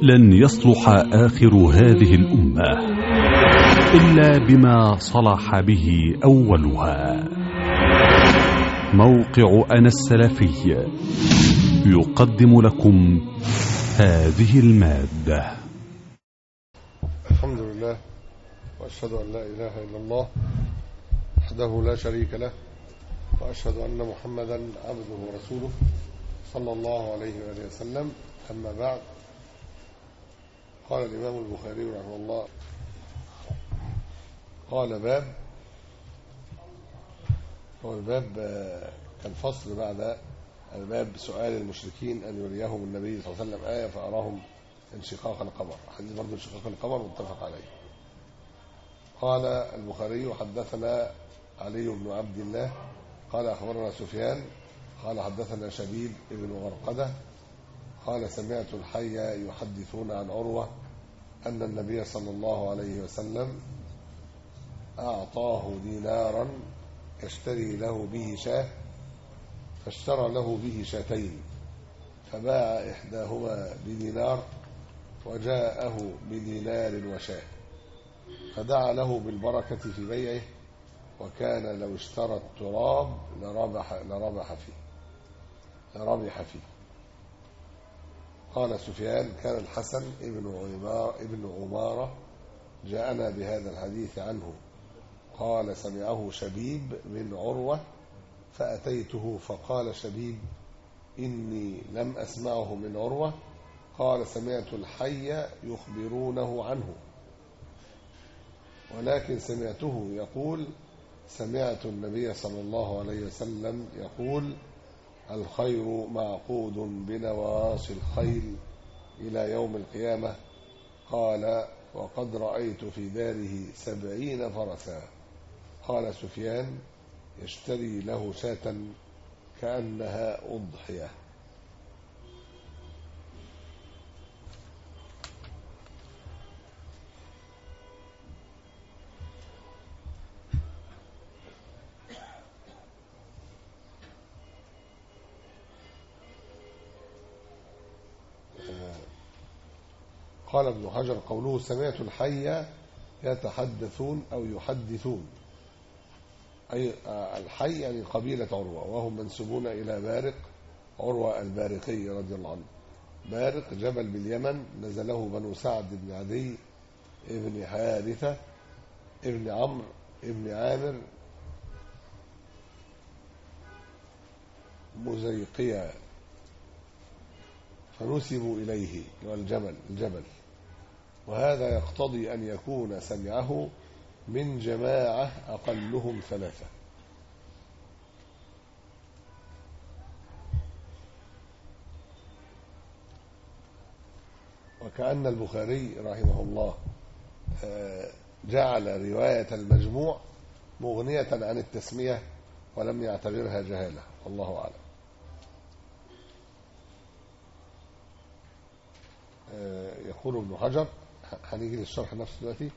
لن يصلح آخر هذه الأمة إلا بما صلح به أولها موقع أنا السلفي يقدم لكم هذه المادة الحمد لله وأشهد أن لا إله إلا الله وحده لا شريك له وأشهد أن محمدا عبده ورسوله صلى الله عليه وآله وسلم أما بعد قال الإمام البخاري رحمه الله قال باب هو الباب كان فصل بعد الباب سؤال المشركين أن يريهم النبي صلى الله عليه وسلم آية فأراهم انشقاق القمر حديث برضه انشقاق القمر متفق عليه قال البخاري حدثنا علي بن عبد الله قال أخبرنا سفيان قال حدثنا شبيب بن غرقدة قال سمعت الحي يحدثون عن عروة أن النبي صلى الله عليه وسلم أعطاه دينارا يشتري له به شاه فاشترى له به شاتين فباع إحداهما بدينار وجاءه بدينار وشاه فدعا له بالبركة في بيعه وكان لو اشترى التراب لربح, لربح فيه لربح فيه قال سفيان كان الحسن ابن عمار ابن عمارة جاءنا بهذا الحديث عنه قال سمعه شبيب بن عروة فأتيته فقال شبيب إني لم أسمعه من عروة قال سمعت الحي يخبرونه عنه ولكن سمعته يقول سمعت النبي صلى الله عليه وسلم يقول الخير معقود بنواصي الخيل إلى يوم القيامة قال وقد رأيت في داره سبعين فرسا قال سفيان يشتري له شاة كأنها أضحية قال ابن حجر قوله سمعت الحي يتحدثون أو يحدثون أي الحي يعني قبيلة عروة وهم منسوبون إلى بارق عروة البارقي رضي الله عنه بارق جبل باليمن نزله بنو سعد بن عدي ابن حارثة ابن عمرو ابن عامر مزيقيا فنسبوا إليه والجبل الجبل وهذا يقتضي أن يكون سمعه من جماعة أقلهم ثلاثة وكأن البخاري رحمه الله جعل رواية المجموع مغنية عن التسمية ولم يعتبرها جهالة والله أعلم يقول ابن حجر هنيجي للشرح نفسه دلوقتي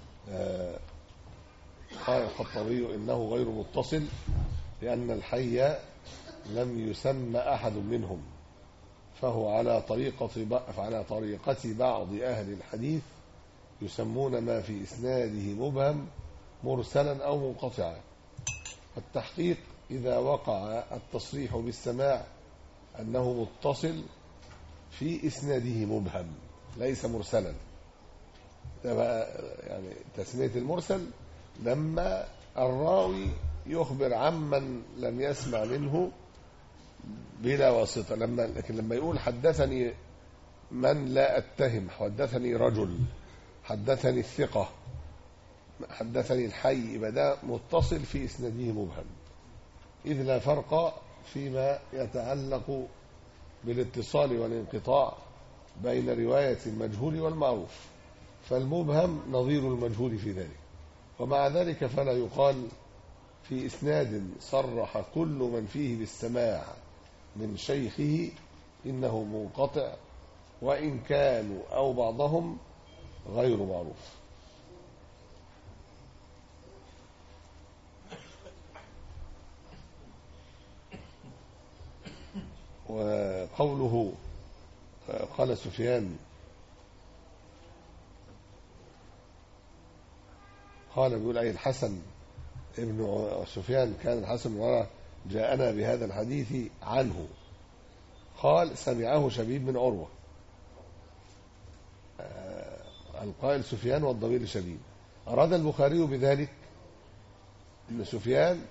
قال الخطابي انه غير متصل لان الحي لم يسمى احد منهم فهو على طريقة على طريقة بعض أهل الحديث يسمون ما في إسناده مبهم مرسلا أو منقطعا التحقيق إذا وقع التصريح بالسماع أنه متصل في إسناده مبهم ليس مرسلا ده بقى يعني تسمية المرسل لما الراوي يخبر عمن لم يسمع منه بلا واسطة لما لكن لما يقول حدثني من لا أتهم حدثني رجل حدثني الثقة حدثني الحي يبقى ده متصل في إسناده مبهم إذ لا فرق فيما يتعلق بالاتصال والانقطاع بين رواية المجهول والمعروف فالمبهم نظير المجهول في ذلك ومع ذلك فلا يقال في إسناد صرح كل من فيه بالسماع من شيخه إنه منقطع وإن كانوا أو بعضهم غير معروف وقوله قال سفيان قال بيقول أي الحسن ابن ع- سفيان كان الحسن بن عروة جاءنا بهذا الحديث عنه قال سمعه شبيب من عروة آه، القائل سفيان والضمير شبيب أراد البخاري بذلك أن سفيان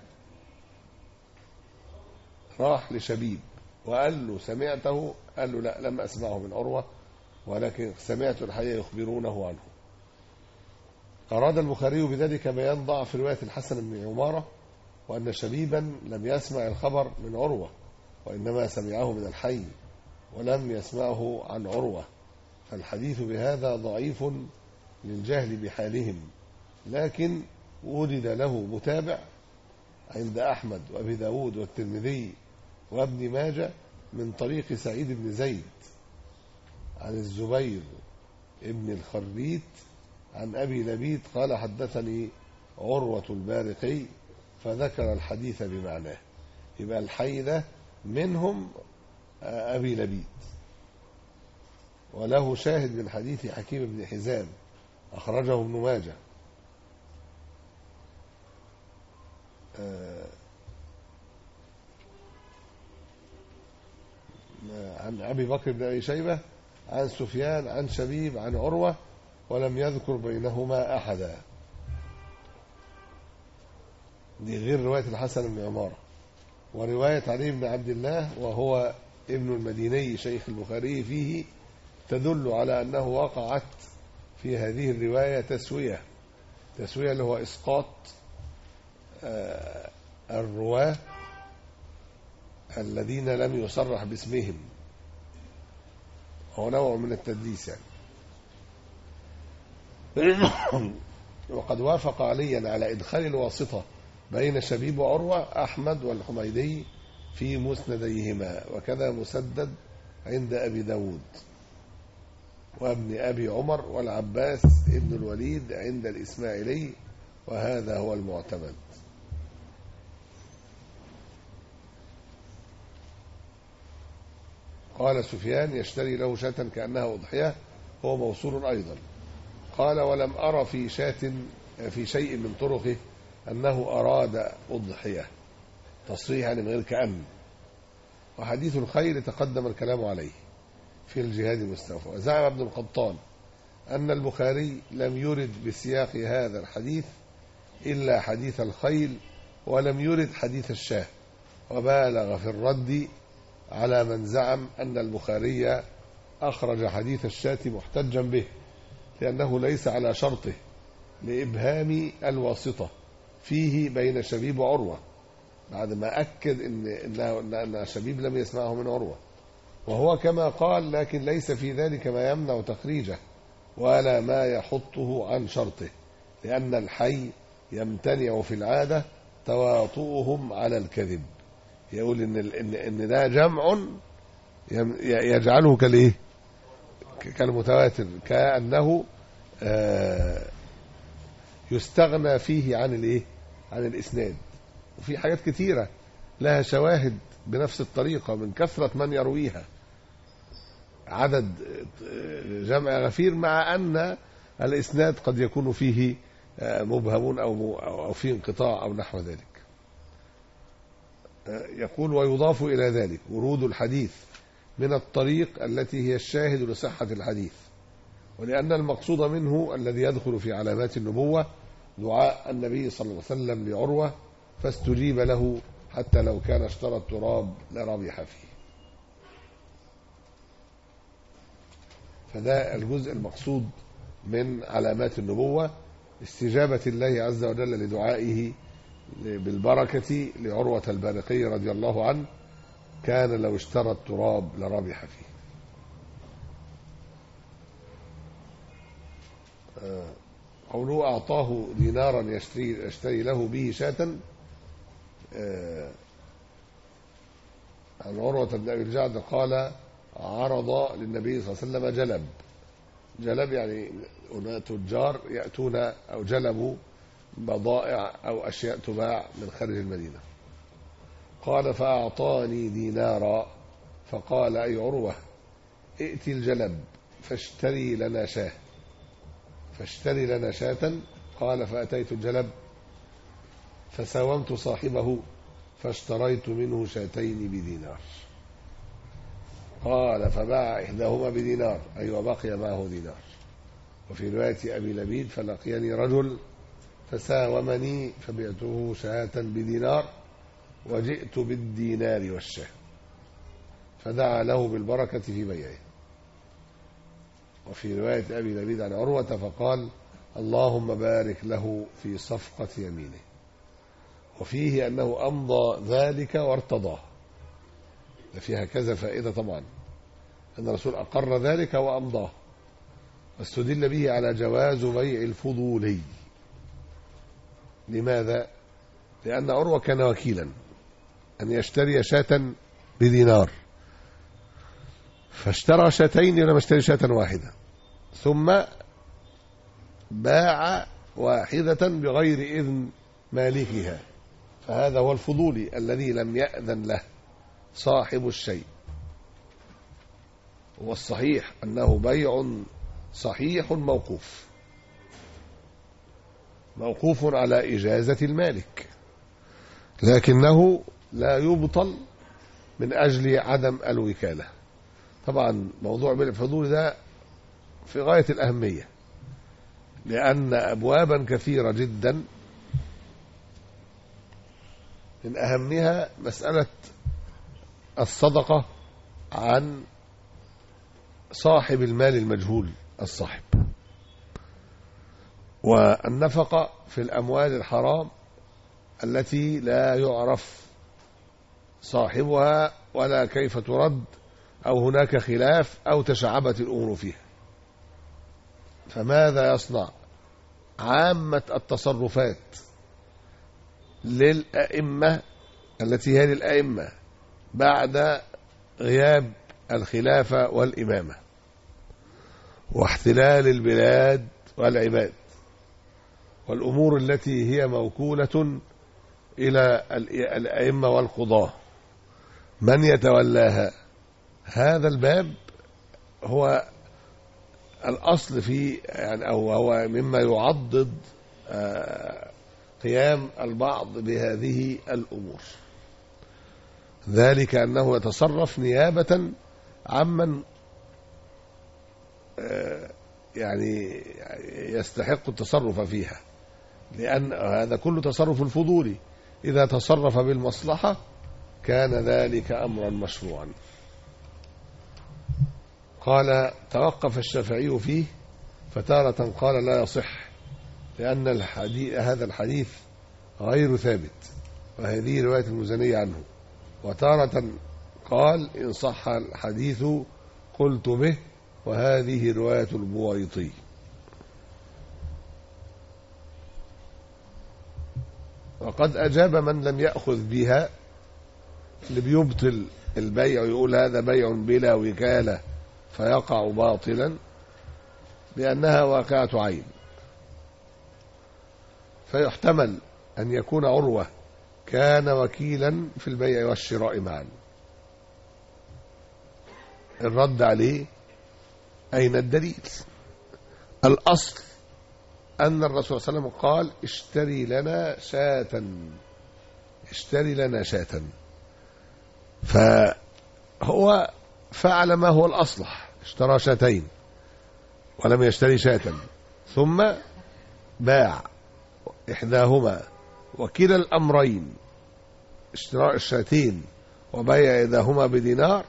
راح لشبيب وقال له سمعته قال له لا لم أسمعه من عروة ولكن سمعت الحي يخبرونه عنه أراد البخاري بذلك بيان ضعف رواية الحسن بن عمارة وأن شبيبا لم يسمع الخبر من عروة وإنما سمعه من الحي ولم يسمعه عن عروة فالحديث بهذا ضعيف للجهل بحالهم لكن وجد له متابع عند أحمد وأبي داود والترمذي وابن ماجة من طريق سعيد بن زيد عن الزبير ابن الخريت عن أبي لبيد قال حدثني عروة البارقي فذكر الحديث بمعناه يبقى الحي ده منهم آه، أبي لبيد وله شاهد من حديث حكيم بن حزام أخرجه ابن ماجه آه، عن أبي بكر بن أبي شيبة عن سفيان عن شبيب عن عروة ولم يذكر بينهما أحدا دي غير رواية الحسن بن عمارة ورواية علي بن عبد الله وهو ابن المديني شيخ البخاري فيه تدل على أنه وقعت في هذه الرواية تسوية تسوية اللي هو إسقاط آه، الرواة الذين لم يصرح باسمهم هو نوع من التدليس يعني وقد وافق عليا على إدخال الواسطة بين شبيب وعروة أحمد والحميدي في مسنديهما وكذا مسدد عند أبي داود وابن أبي عمر والعباس ابن الوليد عند الإسماعيلي وهذا هو المعتمد قال سفيان يشتري له شاة كأنها أضحية هو موصول أيضا قال ولم أرى في شاة في شيء من طرقه أنه أراد أضحية تصريح يعني من غير كأن وحديث الخير تقدم الكلام عليه في الجهاد المستوفى وزعم ابن القطان أن البخاري لم يرد بسياق هذا الحديث إلا حديث الخيل ولم يرد حديث الشاه وبالغ في الرد على من زعم أن البخاري أخرج حديث الشاة محتجا به لأنه ليس على شرطه لإبهام الواسطة فيه بين شبيب وعروة بعد ما أكد إن, إن, إن شبيب لم يسمعه من عروة وهو كما قال لكن ليس في ذلك ما يمنع تخريجه ولا ما يحطه عن شرطه لأن الحي يمتنع في العادة تواطؤهم على الكذب يقول إن, إن, إن ده جمع يم- يجعله كالإيه كالمتواتر كأنه آه، يستغنى فيه عن الإيه عن الإسناد وفي حاجات كتيرة لها شواهد بنفس الطريقة من كثرة من يرويها عدد جمع غفير مع أن الإسناد قد يكون فيه مبهم أو أو فيه انقطاع أو نحو ذلك يقول ويضاف إلى ذلك ورود الحديث من الطريق التي هي الشاهد لصحة الحديث ولأن المقصود منه الذي يدخل في علامات النبوة دعاء النبي صلى الله عليه وسلم لعروة فاستجيب له حتى لو كان اشترى التراب لربح فيه فده الجزء المقصود من علامات النبوة استجابة الله عز وجل لدعائه بالبركة لعروة البارقي رضي الله عنه كان لو اشترى التراب لربح فيه آه، قوله أعطاه دينارا يشتري, يشتري له به شاة آه، عن عروة بن أبي الجعد قال عرض للنبي صلى الله عليه وسلم جلب جلب يعني هنا تجار يأتون أو جلبوا بضائع أو أشياء تباع من خارج المدينة قال فأعطاني دينارا فقال أي عروة ائتي الجلب فاشتري لنا شاه فاشتري لنا شاة قال فأتيت الجلب فساومت صاحبه فاشتريت منه شاتين بدينار قال فباع إحداهما بدينار أي وبقي معه دينار وفي رواية أبي لبيد فلقيني رجل فساومني فبعته شاة بدينار وجئت بالدينار والشاه فدعا له بالبركة في بيعه وفي رواية أبي لبيد عن عروة فقال اللهم بارك له في صفقة يمينه وفيه أنه أمضى ذلك وارتضاه فيها كذا فائدة طبعا أن الرسول أقر ذلك وأمضاه واستدل به على جواز بيع الفضولي لماذا؟ لأن عروة كان وكيلا أن يشتري شاة بدينار فاشترى شاتين ولم يشتري شاة واحدة ثم باع واحدة بغير إذن مالكها فهذا هو الفضولي الذي لم يأذن له صاحب الشيء والصحيح أنه بيع صحيح موقوف موقوف على إجازة المالك لكنه لا يبطل من أجل عدم الوكالة طبعا موضوع بيع الفضول ده في غاية الأهمية لأن أبوابا كثيرة جدا من أهمها مسألة الصدقة عن صاحب المال المجهول الصاحب والنفقة في الأموال الحرام التي لا يعرف صاحبها ولا كيف ترد أو هناك خلاف أو تشعبت الأمور فيها فماذا يصنع عامة التصرفات للأئمة التي هي للأئمة بعد غياب الخلافة والإمامة واحتلال البلاد والعباد والأمور التي هي موكولة إلى الأئمة والقضاة من يتولاها هذا الباب هو الأصل في يعني أو هو مما يعضد قيام البعض بهذه الأمور ذلك أنه يتصرف نيابة عمن يعني يستحق التصرف فيها لأن هذا كله تصرف فضولي إذا تصرف بالمصلحة كان ذلك أمرا مشروعا قال توقف الشافعي فيه فتارة قال لا يصح لأن الحديث هذا الحديث غير ثابت وهذه رواية المزنية عنه وتارة قال إن صح الحديث قلت به وهذه رواية البويطي وقد أجاب من لم يأخذ بها اللي بيبطل البيع ويقول هذا بيع بلا وكالة فيقع باطلا بأنها واقعة عين فيحتمل أن يكون عروة كان وكيلا في البيع والشراء معا الرد عليه أين الدليل الأصل أن الرسول صلى الله عليه وسلم قال اشتري لنا شاة اشتري لنا شاة فهو فعل ما هو الأصلح اشترى شاتين ولم يشتري شاة ثم باع إحداهما وكلا الأمرين اشتراء الشاتين وبيع إحداهما بدينار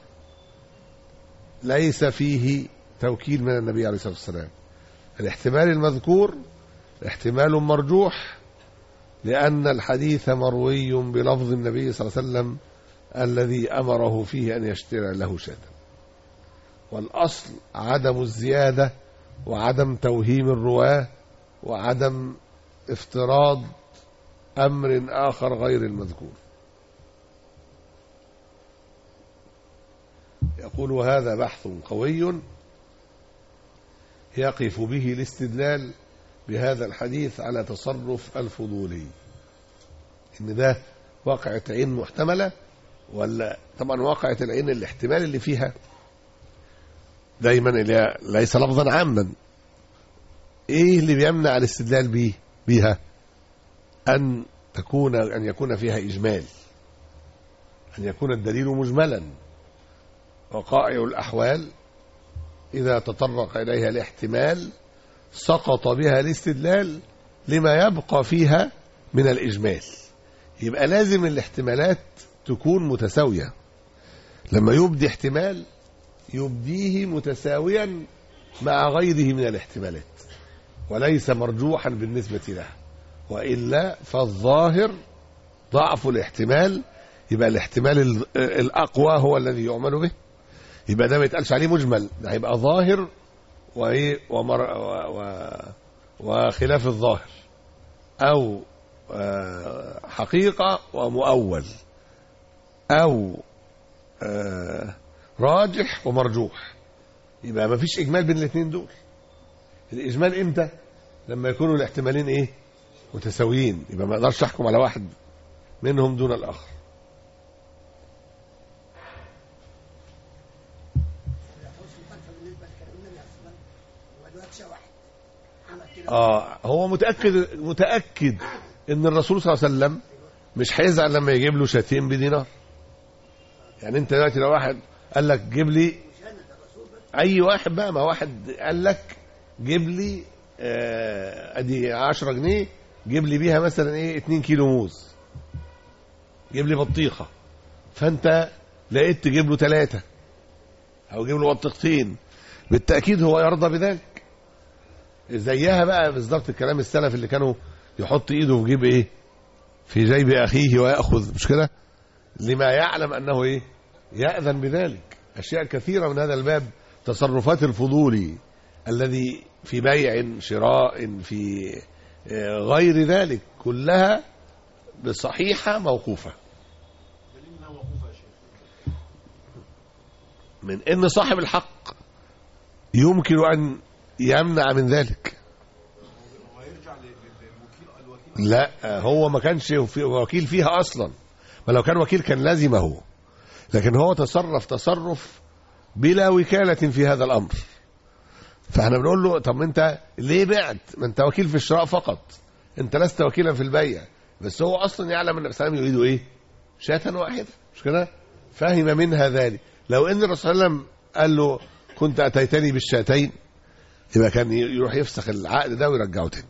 ليس فيه توكيل من النبي عليه الصلاة والسلام الاحتمال المذكور احتمال مرجوح لأن الحديث مروي بلفظ النبي صلى الله عليه وسلم الذي أمره فيه أن يشتري له شاة والأصل عدم الزيادة وعدم توهيم الرواة وعدم افتراض أمر آخر غير المذكور يقول هذا بحث قوي يقف به الاستدلال بهذا الحديث على تصرف الفضولي ان ده واقعة عين محتملة ولا طبعا واقعة العين الاحتمال اللي فيها دايما اللي ليس لفظا عاما ايه اللي بيمنع الاستدلال به بها أن تكون أن يكون فيها إجمال أن يكون الدليل مجملا وقائع الأحوال إذا تطرق إليها الاحتمال سقط بها الاستدلال لما يبقى فيها من الإجمال يبقى لازم الاحتمالات تكون متساوية لما يبدي احتمال يبديه متساويا مع غيره من الاحتمالات وليس مرجوحا بالنسبة له وإلا فالظاهر ضعف الاحتمال يبقى الاحتمال ال- الأقوى هو الذي يعمل به يبقى ده ما يتقالش عليه مجمل ده هيبقى ظاهر وإيه ومر و و وخلاف الظاهر أو آه، حقيقة ومؤول أو آه، راجح ومرجوح يبقى ما فيش إجمال بين الاثنين دول الإجمال إمتى لما يكونوا الاحتمالين إيه متساويين يبقى ما اقدرش احكم على واحد منهم دون الاخر اه هو متاكد متاكد ان الرسول صلى الله عليه وسلم مش هيزعل لما يجيب له شاتين بدينار يعني انت دلوقتي لو واحد قال لك جيب لي اي واحد بقى ما واحد قال لك جيب لي آه، ادي 10 جنيه جيب لي بيها مثلا ايه 2 كيلو موز جيب لي بطيخه فانت لقيت تجيب له ثلاثه او جيب له بطيختين بالتاكيد هو يرضى بذلك زيها بقى بالظبط الكلام السلف اللي كانوا يحط ايده في جيب ايه في جيب اخيه وياخذ مش كده لما يعلم انه ايه ياذن بذلك اشياء كثيره من هذا الباب تصرفات الفضولي الذي في بيع شراء في آه، غير ذلك كلها بصحيحه موقوفه من ان صاحب الحق يمكن ان يمنع من ذلك لا هو ما كانش في- وكيل فيها اصلا ما لو كان وكيل كان لازمه لكن هو تصرف تصرف بلا وكالة في هذا الأمر فاحنا بنقول له طب انت ليه بعت ما انت وكيل في الشراء فقط انت لست وكيلا في البيع بس هو اصلا يعلم ان الاسلام يريد ايه شاة واحدة مش كده فهم منها ذلك لو ان الرسول صلى الله عليه وسلم قال له كنت اتيتني بالشاتين يبقى كان يروح يفسخ العقد ده ويرجعه تاني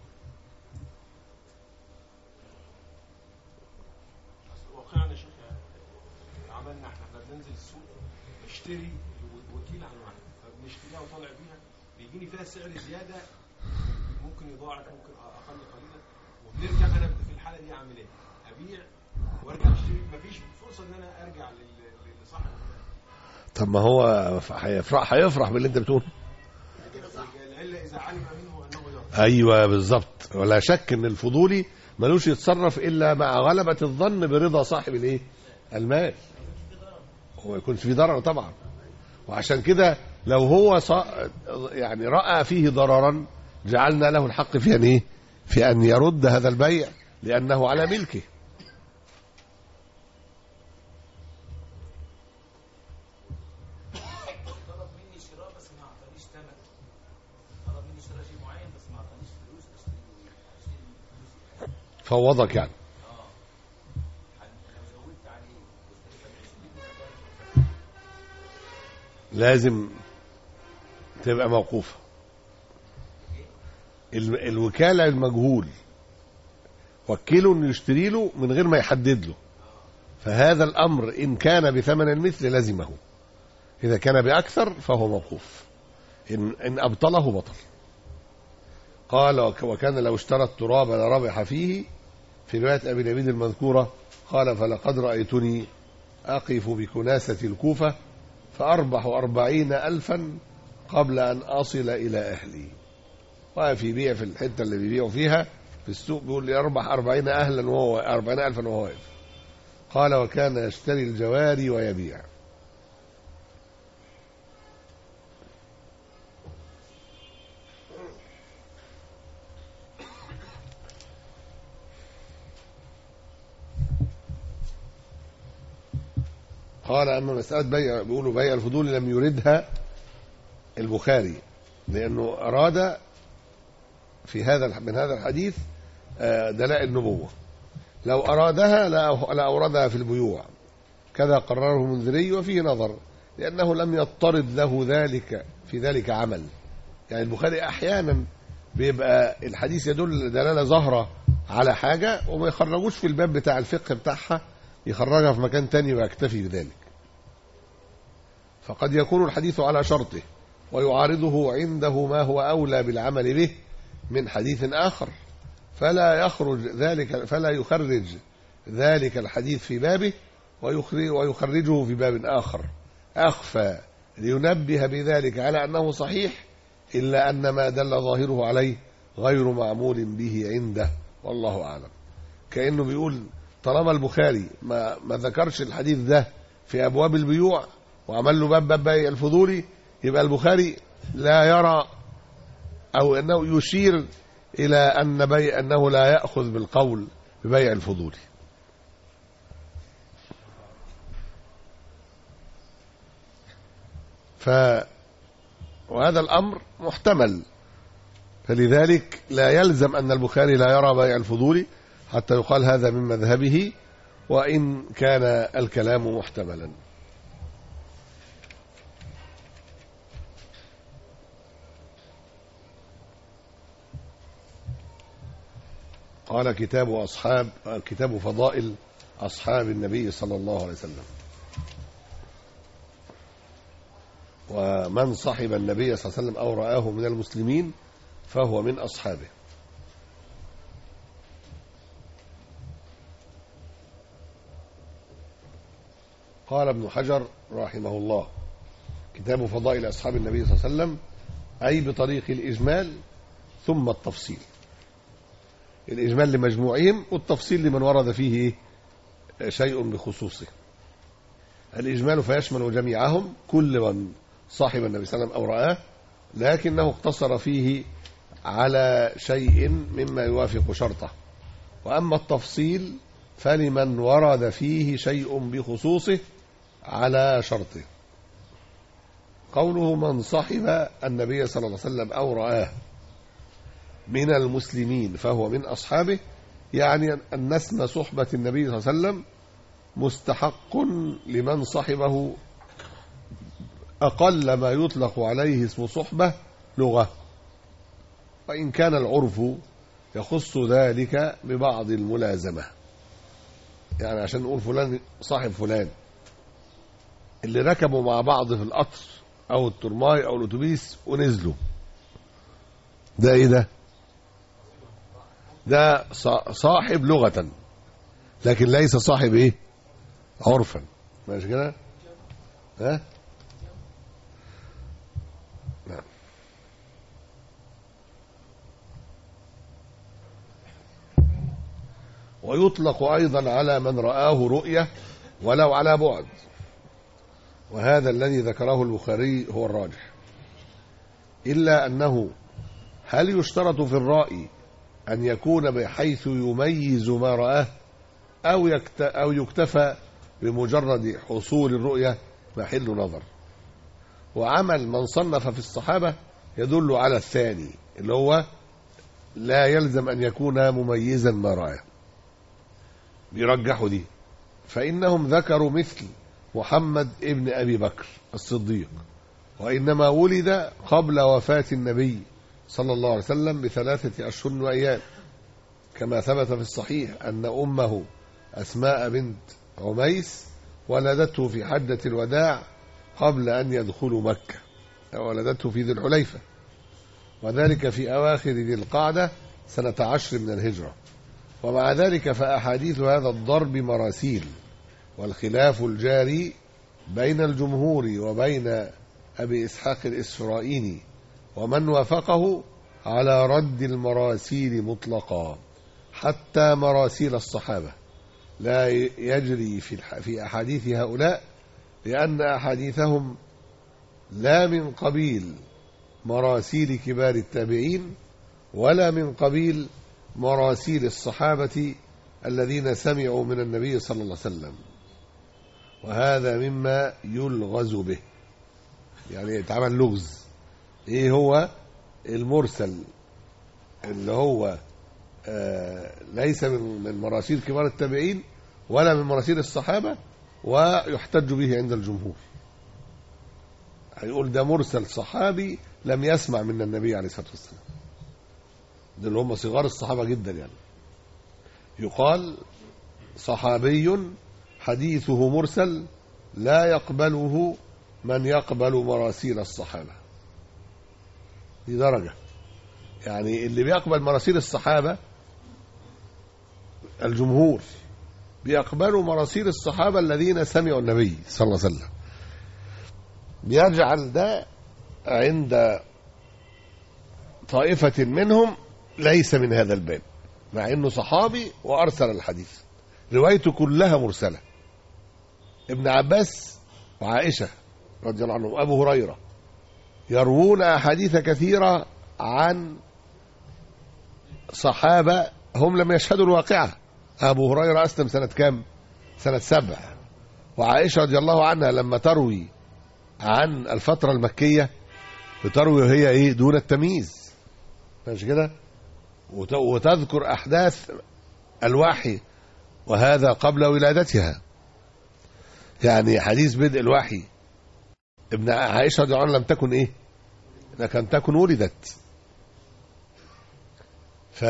واقعا يا شيخ عملنا احنا احنا بننزل السوق نشتري وكيل عن واحد فبنشتريها وطالع بيها بيجيني فيها سعر زياده ممكن يضاعف ممكن اقل قليلا وبنرجع انا في الحاله دي اعمل ايه؟ ابيع وارجع اشتري مفيش فرصه ان انا ارجع لل- لصاحب طب ما هو هيفرح هيفرح باللي انت بتقوله الا اذا علم منه انه يرضى ايوه بالظبط ولا شك ان الفضولي ملوش يتصرف الا مع غلبة الظن برضا صاحب الايه المال هو يكون في ضرر طبعا وعشان كده لو هو صا... يعني راى فيه ضررا جعلنا له الحق في ان ايه في ان يرد هذا البيع لانه على ملكه طلب مني شراء بس ما اعطانيش ثمن طلب مني شراء شيء معين بس ما اعطانيش فلوس اشتري اشتري فلوس فوضك يعني لو زودت عليه واشتريت ب 20 لازم تبقى موقوفة ال- الوكالة المجهول وكله انه يشتري له من غير ما يحدد له فهذا الامر ان كان بثمن المثل لزمه اذا كان باكثر فهو موقوف ان ان ابطله بطل قال وك- وكان لو اشترى التراب لربح فيه في روايه ابي اليمين المذكوره قال فلقد رايتني اقف بكناسه الكوفه فأربح أربعين ألفا قبل أن أصل إلى أهلي وفي بيع في الحتة اللي بيبيعوا فيها في السوق بيقول لي أربح أربعين أهلا وهو أربعين ألفا وهو واقف قال وكان يشتري الجواري ويبيع قال أما مسألة بيع بيقولوا بيع الفضول لم يردها البخاري لأنه أراد في هذا الح- من هذا الحديث آه، دلائل النبوة لو أرادها لأ- لأوردها في البيوع كذا قرره المنذري وفيه نظر لأنه لم يضطرد له ذلك في ذلك عمل يعني البخاري أحيانا بيبقى الحديث يدل دلالة ظاهرة على حاجة وما يخرجوش في الباب بتاع الفقه بتاعها يخرجها في مكان تاني ويكتفي بذلك فقد يكون الحديث على شرطه ويعارضه عنده ما هو أولى بالعمل به من حديث آخر فلا يخرج ذلك فلا يخرج ذلك الحديث في بابه ويخرج ويخرجه في باب آخر أخفى لينبه بذلك على أنه صحيح إلا أن ما دل ظاهره عليه غير معمول به عنده والله أعلم كأنه بيقول طالما البخاري ما, ما ذكرش الحديث ده في أبواب البيوع وعمل له باب باب بيع الفضولي يبقى البخاري لا يرى أو أنه يشير إلى أن بيع أنه لا يأخذ بالقول ببيع الفضولي ف وهذا الأمر محتمل فلذلك لا يلزم أن البخاري لا يرى بيع الفضولي حتى يقال هذا من مذهبه وإن كان الكلام محتملا قال كتاب أصحاب كتاب فضائل أصحاب النبي صلى الله عليه وسلم ومن صحب النبي صلى الله عليه وسلم أو رآه من المسلمين فهو من أصحابه قال ابن حجر رحمه الله كتاب فضائل أصحاب النبي صلى الله عليه وسلم أي بطريق الإجمال ثم التفصيل الإجمال لمجموعهم والتفصيل لمن ورد فيه شيء بخصوصه الإجمال فيشمل جميعهم كل من صاحب النبي صلى الله عليه وسلم أو رآه لكنه اقتصر فيه على شيء مما يوافق شرطه وأما التفصيل فلمن ورد فيه شيء بخصوصه على شرطه قوله من صحب النبي صلى الله عليه وسلم أو رآه من المسلمين فهو من أصحابه يعني أن اسم صحبة النبي صلى الله عليه وسلم مستحق لمن صحبه أقل ما يطلق عليه اسم صحبة لغة وإن كان العرف يخص ذلك ببعض الملازمة يعني عشان نقول فلان صاحب فلان اللي ركبوا مع بعض في القطر أو الترماي أو الأتوبيس ونزلوا ده إيه ده؟ ده صاحب لغة لكن ليس صاحب إيه؟ عرفا ماشي كده؟ ها؟ نعم ويطلق أيضا على من رآه رؤية ولو على بعد وهذا الذي ذكره البخاري هو الراجح إلا أنه هل يشترط في الرأي أن يكون بحيث يميز ما رآه أو, يكت أو يكتفى بمجرد حصول الرؤية محل نظر وعمل من صنف في الصحابة يدل على الثاني اللي هو لا يلزم أن يكون مميزا ما رآه بيرجحوا دي فإنهم ذكروا مثل محمد ابن أبي بكر الصديق وإنما ولد قبل وفاة النبي صلى الله عليه وسلم بثلاثة أشهر وأيام كما ثبت في الصحيح أن أمه أسماء بنت عميس ولدته في حجة الوداع قبل أن يدخلوا مكة ولدته في ذي الحليفة وذلك في أواخر ذي القعدة سنة عشر من الهجرة ومع ذلك فأحاديث هذا الضرب مراسيل والخلاف الجاري بين الجمهور وبين أبي إسحاق الإسرائيلي ومن وافقه على رد المراسيل مطلقا حتى مراسيل الصحابة لا يجري في في أحاديث هؤلاء لأن أحاديثهم لا من قبيل مراسيل كبار التابعين ولا من قبيل مراسيل الصحابة الذين سمعوا من النبي صلى الله عليه وسلم وهذا مما يلغز به يعني يتعمل لغز ايه هو المرسل اللي هو آه، ليس من من مراسيل كبار التابعين ولا من مراسيل الصحابة ويحتج به عند الجمهور هيقول ده مرسل صحابي لم يسمع من النبي عليه الصلاة والسلام دول اللي هم صغار الصحابة جدا يعني يقال صحابي حديثه مرسل لا يقبله من يقبل مراسيل الصحابة دي درجة يعني اللي بيقبل مراسيل الصحابة الجمهور بيقبلوا مراسيل الصحابة الذين سمعوا النبي صلى الله عليه وسلم بيجعل ده عند طائفة منهم ليس من هذا الباب مع انه صحابي وارسل الحديث روايته كلها مرسلة ابن عباس وعائشة رضي الله عنهم ابو هريرة يروون احاديث كثيرة عن صحابة هم لم يشهدوا الواقعة أبو هريرة أسلم سنة كام سنة سبع وعائشة رضي الله عنها لما تروي عن الفترة المكية بتروي وهي إيه دون التمييز ماشي كده وت- وتذكر أحداث الوحي وهذا قبل ولادتها يعني حديث بدء الوحي ابن عائشة رضي الله عنها لم تكن إيه لكن تكن ولدت ف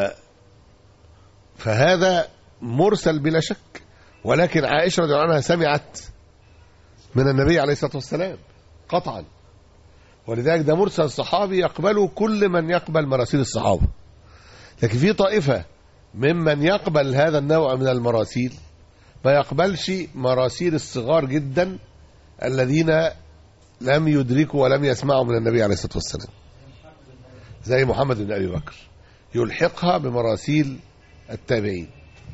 فهذا مرسل بلا شك ولكن عائشة رضي الله عنها سمعت من النبي عليه الصلاة والسلام قطعا ولذلك ده مرسل صحابي يقبله كل من يقبل مراسيل الصحابة لكن في طائفة ممن يقبل هذا النوع من المراسيل ما يقبلش مراسيل الصغار جدا الذين لم يدركوا ولم يسمعوا من النبي عليه الصلاة والسلام زي محمد بن أبي بكر يلحقها بمراسيل التابعين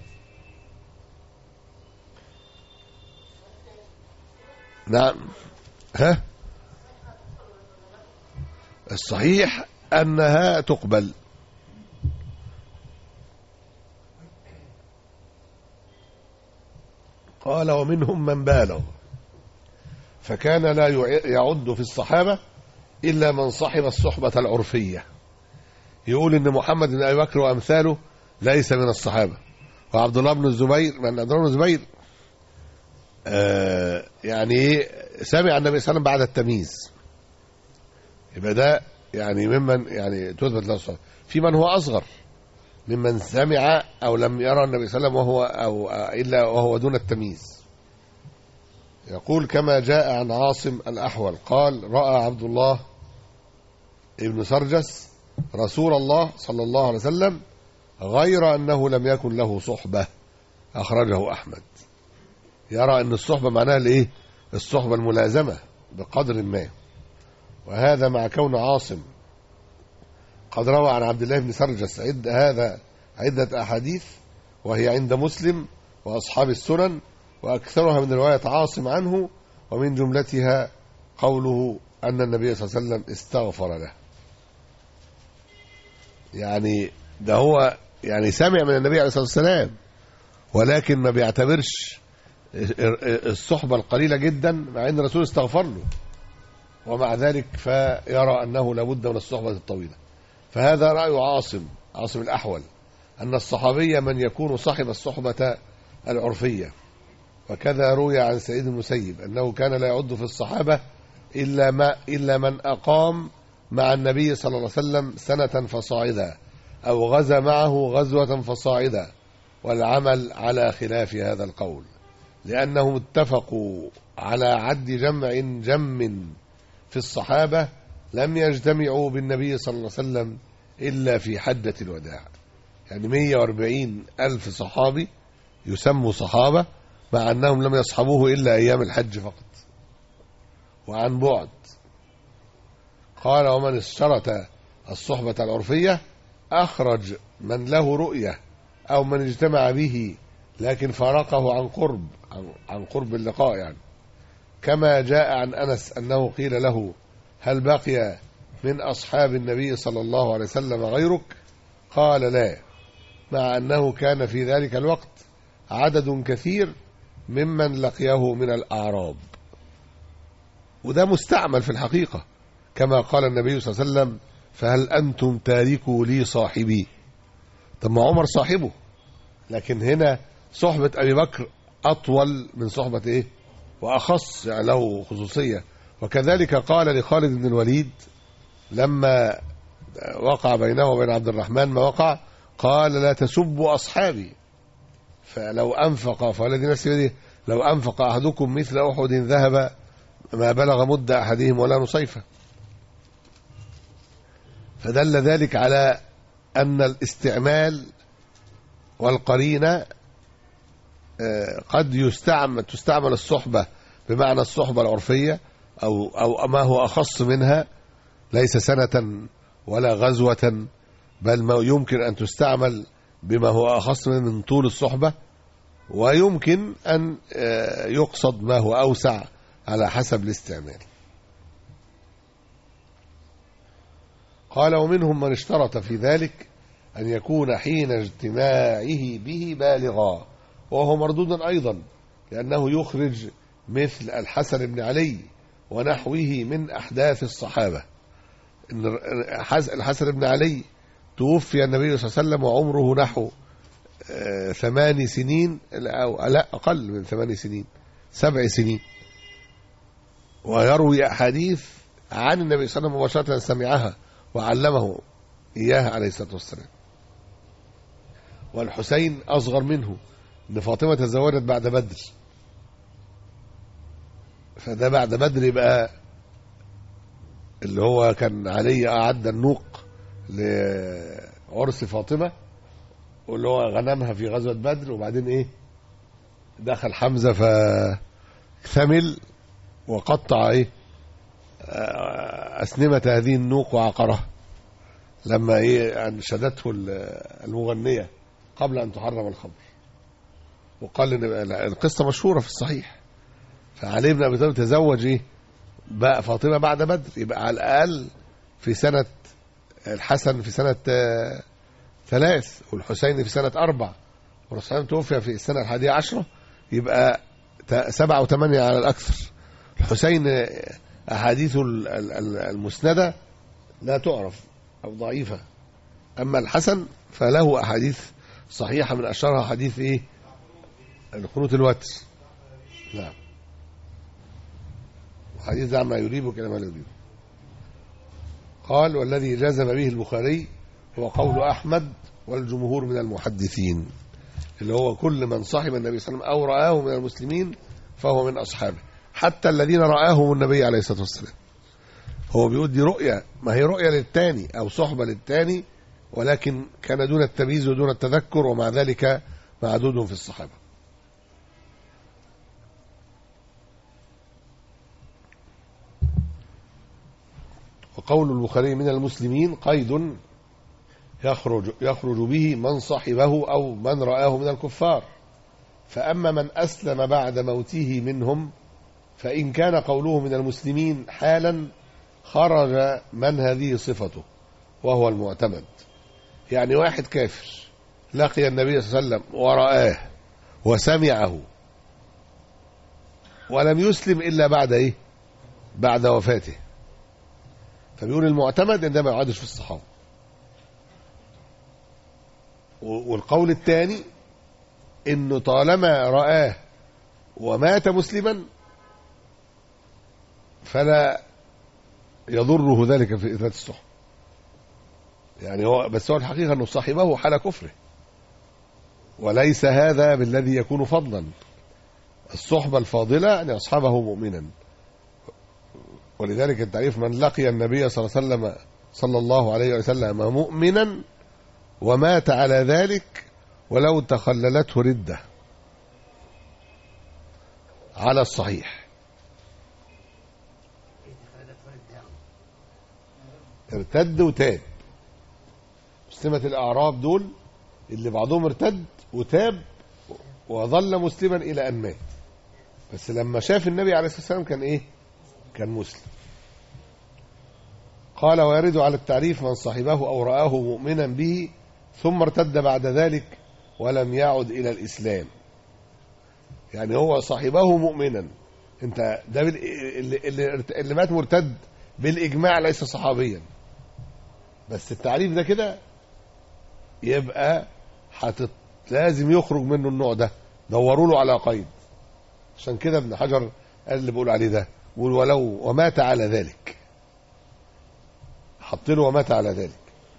نعم ها الصحيح أنها تقبل قال ومنهم من بالغ فكان لا يع- يعد في الصحابة إلا من صحب الصحبة العرفية يقول إن محمد بن أبي بكر وأمثاله ليس من الصحابة وعبد الله بن الزبير من عبد الله بن الزبير آه يعني إيه سمع النبي صلى الله عليه وسلم بعد التمييز يبقى ده يعني ممن يعني تثبت له الصحبة في من هو أصغر ممن سمع أو لم يرى النبي صلى الله عليه وسلم وهو أو إلا وهو دون التمييز يقول كما جاء عن عاصم الأحول قال رأى عبد الله ابن سرجس رسول الله صلى الله عليه وسلم غير أنه لم يكن له صحبة أخرجه أحمد يرى أن الصحبة معناها الإيه الصحبة الملازمة بقدر ما وهذا مع كون عاصم قد روى عن عبد الله بن سرجس عد هذا عدة أحاديث وهي عند مسلم وأصحاب السنن وأكثرها من رواية عاصم عنه ومن جملتها قوله أن النبي صلى الله عليه وسلم استغفر له يعني ده هو يعني سمع من النبي عليه الصلاة والسلام ولكن ما بيعتبرش الصحبة القليلة جدا مع أن الرسول استغفر له ومع ذلك فيرى أنه لابد من الصحبة الطويلة فهذا رأي عاصم عاصم الأحول أن الصحابي من يكون صاحب الصحبة العرفية وكذا روي عن سعيد المسيب أنه كان لا يعد في الصحابة إلا, ما إلا من أقام مع النبي صلى الله عليه وسلم سنة فصاعدا أو غزا معه غزوة فصاعدا والعمل على خلاف هذا القول لأنهم اتفقوا على عد جمع جم في الصحابة لم يجتمعوا بالنبي صلى الله عليه وسلم إلا في حدة الوداع يعني 140 ألف صحابي يسموا صحابة مع أنهم لم يصحبوه إلا أيام الحج فقط وعن بعد قال ومن اشترط الصحبة العرفية أخرج من له رؤية أو من اجتمع به لكن فارقه عن قرب عن, عن قرب اللقاء يعني كما جاء عن أنس أنه قيل له هل بقي من أصحاب النبي صلى الله عليه وسلم غيرك قال لا مع أنه كان في ذلك الوقت عدد كثير ممن لقيه من الأعراب وده مستعمل في الحقيقة كما قال النبي صلى الله عليه وسلم فهل أنتم تاركوا لي صاحبي طب ما عمر صاحبه لكن هنا صحبة أبي بكر أطول من صحبة إيه وأخص يعني له خصوصية وكذلك قال لخالد بن الوليد لما وقع بينه وبين عبد الرحمن ما وقع قال لا تسبوا أصحابي فلو أنفق فالذي نفسي بيده لو أنفق أحدكم مثل أحد ذهب ما بلغ مد أحدهم ولا نصيفه فدل ذلك على أن الاستعمال والقرينة آه، قد يستعمل تستعمل الصحبة بمعنى الصحبة العرفية أو أو ما هو أخص منها ليس سنة ولا غزوة بل ما يمكن أن تستعمل بما هو أخص من من طول الصحبة ويمكن أن آه، يقصد ما هو أوسع على حسب الاستعمال قال ومنهم من اشترط في ذلك أن يكون حين اجتماعه به بالغا وهو مردود أيضا لأنه يخرج مثل الحسن بن علي ونحوه من أحداث الصحابة إن الحس- الحسن بن علي توفي النبي صلى الله عليه وسلم وعمره نحو آه، ثمان سنين أو لا أقل من ثمان سنين سبع سنين ويروي أحاديث عن النبي صلى الله عليه وسلم مباشرة سمعها وعلمه إياها عليه الصلاة والسلام والحسين أصغر منه إن فاطمة تزوجت بعد بدر فده بعد بدر يبقى اللي هو كان علي أعد النوق لعرس فاطمة واللي هو غنمها في غزوة بدر وبعدين إيه دخل حمزة فثمل وقطع إيه آه، أسنمة هذه النوق وعقرها لما إيه أنشدته ال- المغنية قبل أن تحرم الخمر وقال إن القصة مشهورة في الصحيح فعلي بن أبي طالب تزوج إيه بقى فاطمة بعد بدر يبقى على الأقل في سنة الحسن في سنة آه، ثلاث والحسين في سنة أربع والحسين توفي في السنة الحادية عشرة يبقى تا- سبعة وثمانية على الأكثر الحسين آه، أحاديثه ال- ال- ال- المسندة لا تعرف أو ضعيفة أما الحسن فله أحاديث صحيحة من أشهرها حديث إيه القنوت الوتر نعم حديث دع ما يريبك إلى ما لا يريبك قال والذي جزم به البخاري هو قول أحمد والجمهور من المحدثين اللي هو كل من صاحب النبي صلى الله عليه وسلم أو رآه من المسلمين فهو من أصحابه حتى الذين رآهم النبي عليه الصلاة والسلام هو بيقول دي رؤية ما هي رؤية للتاني أو صحبة للتاني ولكن كان دون التمييز ودون التذكر ومع ذلك معدود في الصحابة وقول البخاري من المسلمين قيد يخرج يخرج به من صحبه أو من رآه من الكفار فأما من أسلم بعد موته منهم فإن كان قوله من المسلمين حالا خرج من هذه صفته وهو المعتمد يعني واحد كافر لقي النبي صلى الله عليه وسلم ورآه وسمعه ولم يسلم إلا بعد إيه بعد وفاته فبيقول المعتمد إن ده ما يعادش في الصحابة و- والقول الثاني إنه طالما رآه ومات مسلما فلا يضره ذلك في إثبات الصحبة يعني هو بس هو الحقيقة أنه صاحبه حال كفره وليس هذا بالذي يكون فضلا الصحبة الفاضلة أن يصحبه مؤمنا ولذلك التعريف من لقي النبي صلى الله عليه وسلم صلى الله عليه وسلم مؤمنا ومات على ذلك ولو تخللته ردة على الصحيح ارتد وتاب مسلمة الأعراب دول اللي بعضهم ارتد وتاب وظل مسلما إلى أن مات بس لما شاف النبي عليه الصلاة والسلام كان إيه كان مسلم قال ويرد على التعريف من صاحبه أو رآه مؤمنا به ثم ارتد بعد ذلك ولم يعد إلى الإسلام يعني هو صاحبه مؤمنا انت ده بال... اللي, اللي, اللي مات مرتد بالإجماع ليس صحابيا بس التعريف ده كده يبقى حتت... لازم يخرج منه النوع ده دوروا له على قيد عشان كده ابن حجر قال اللي بيقول عليه ده بيقول ولو ومات على ذلك حط له ومات على ذلك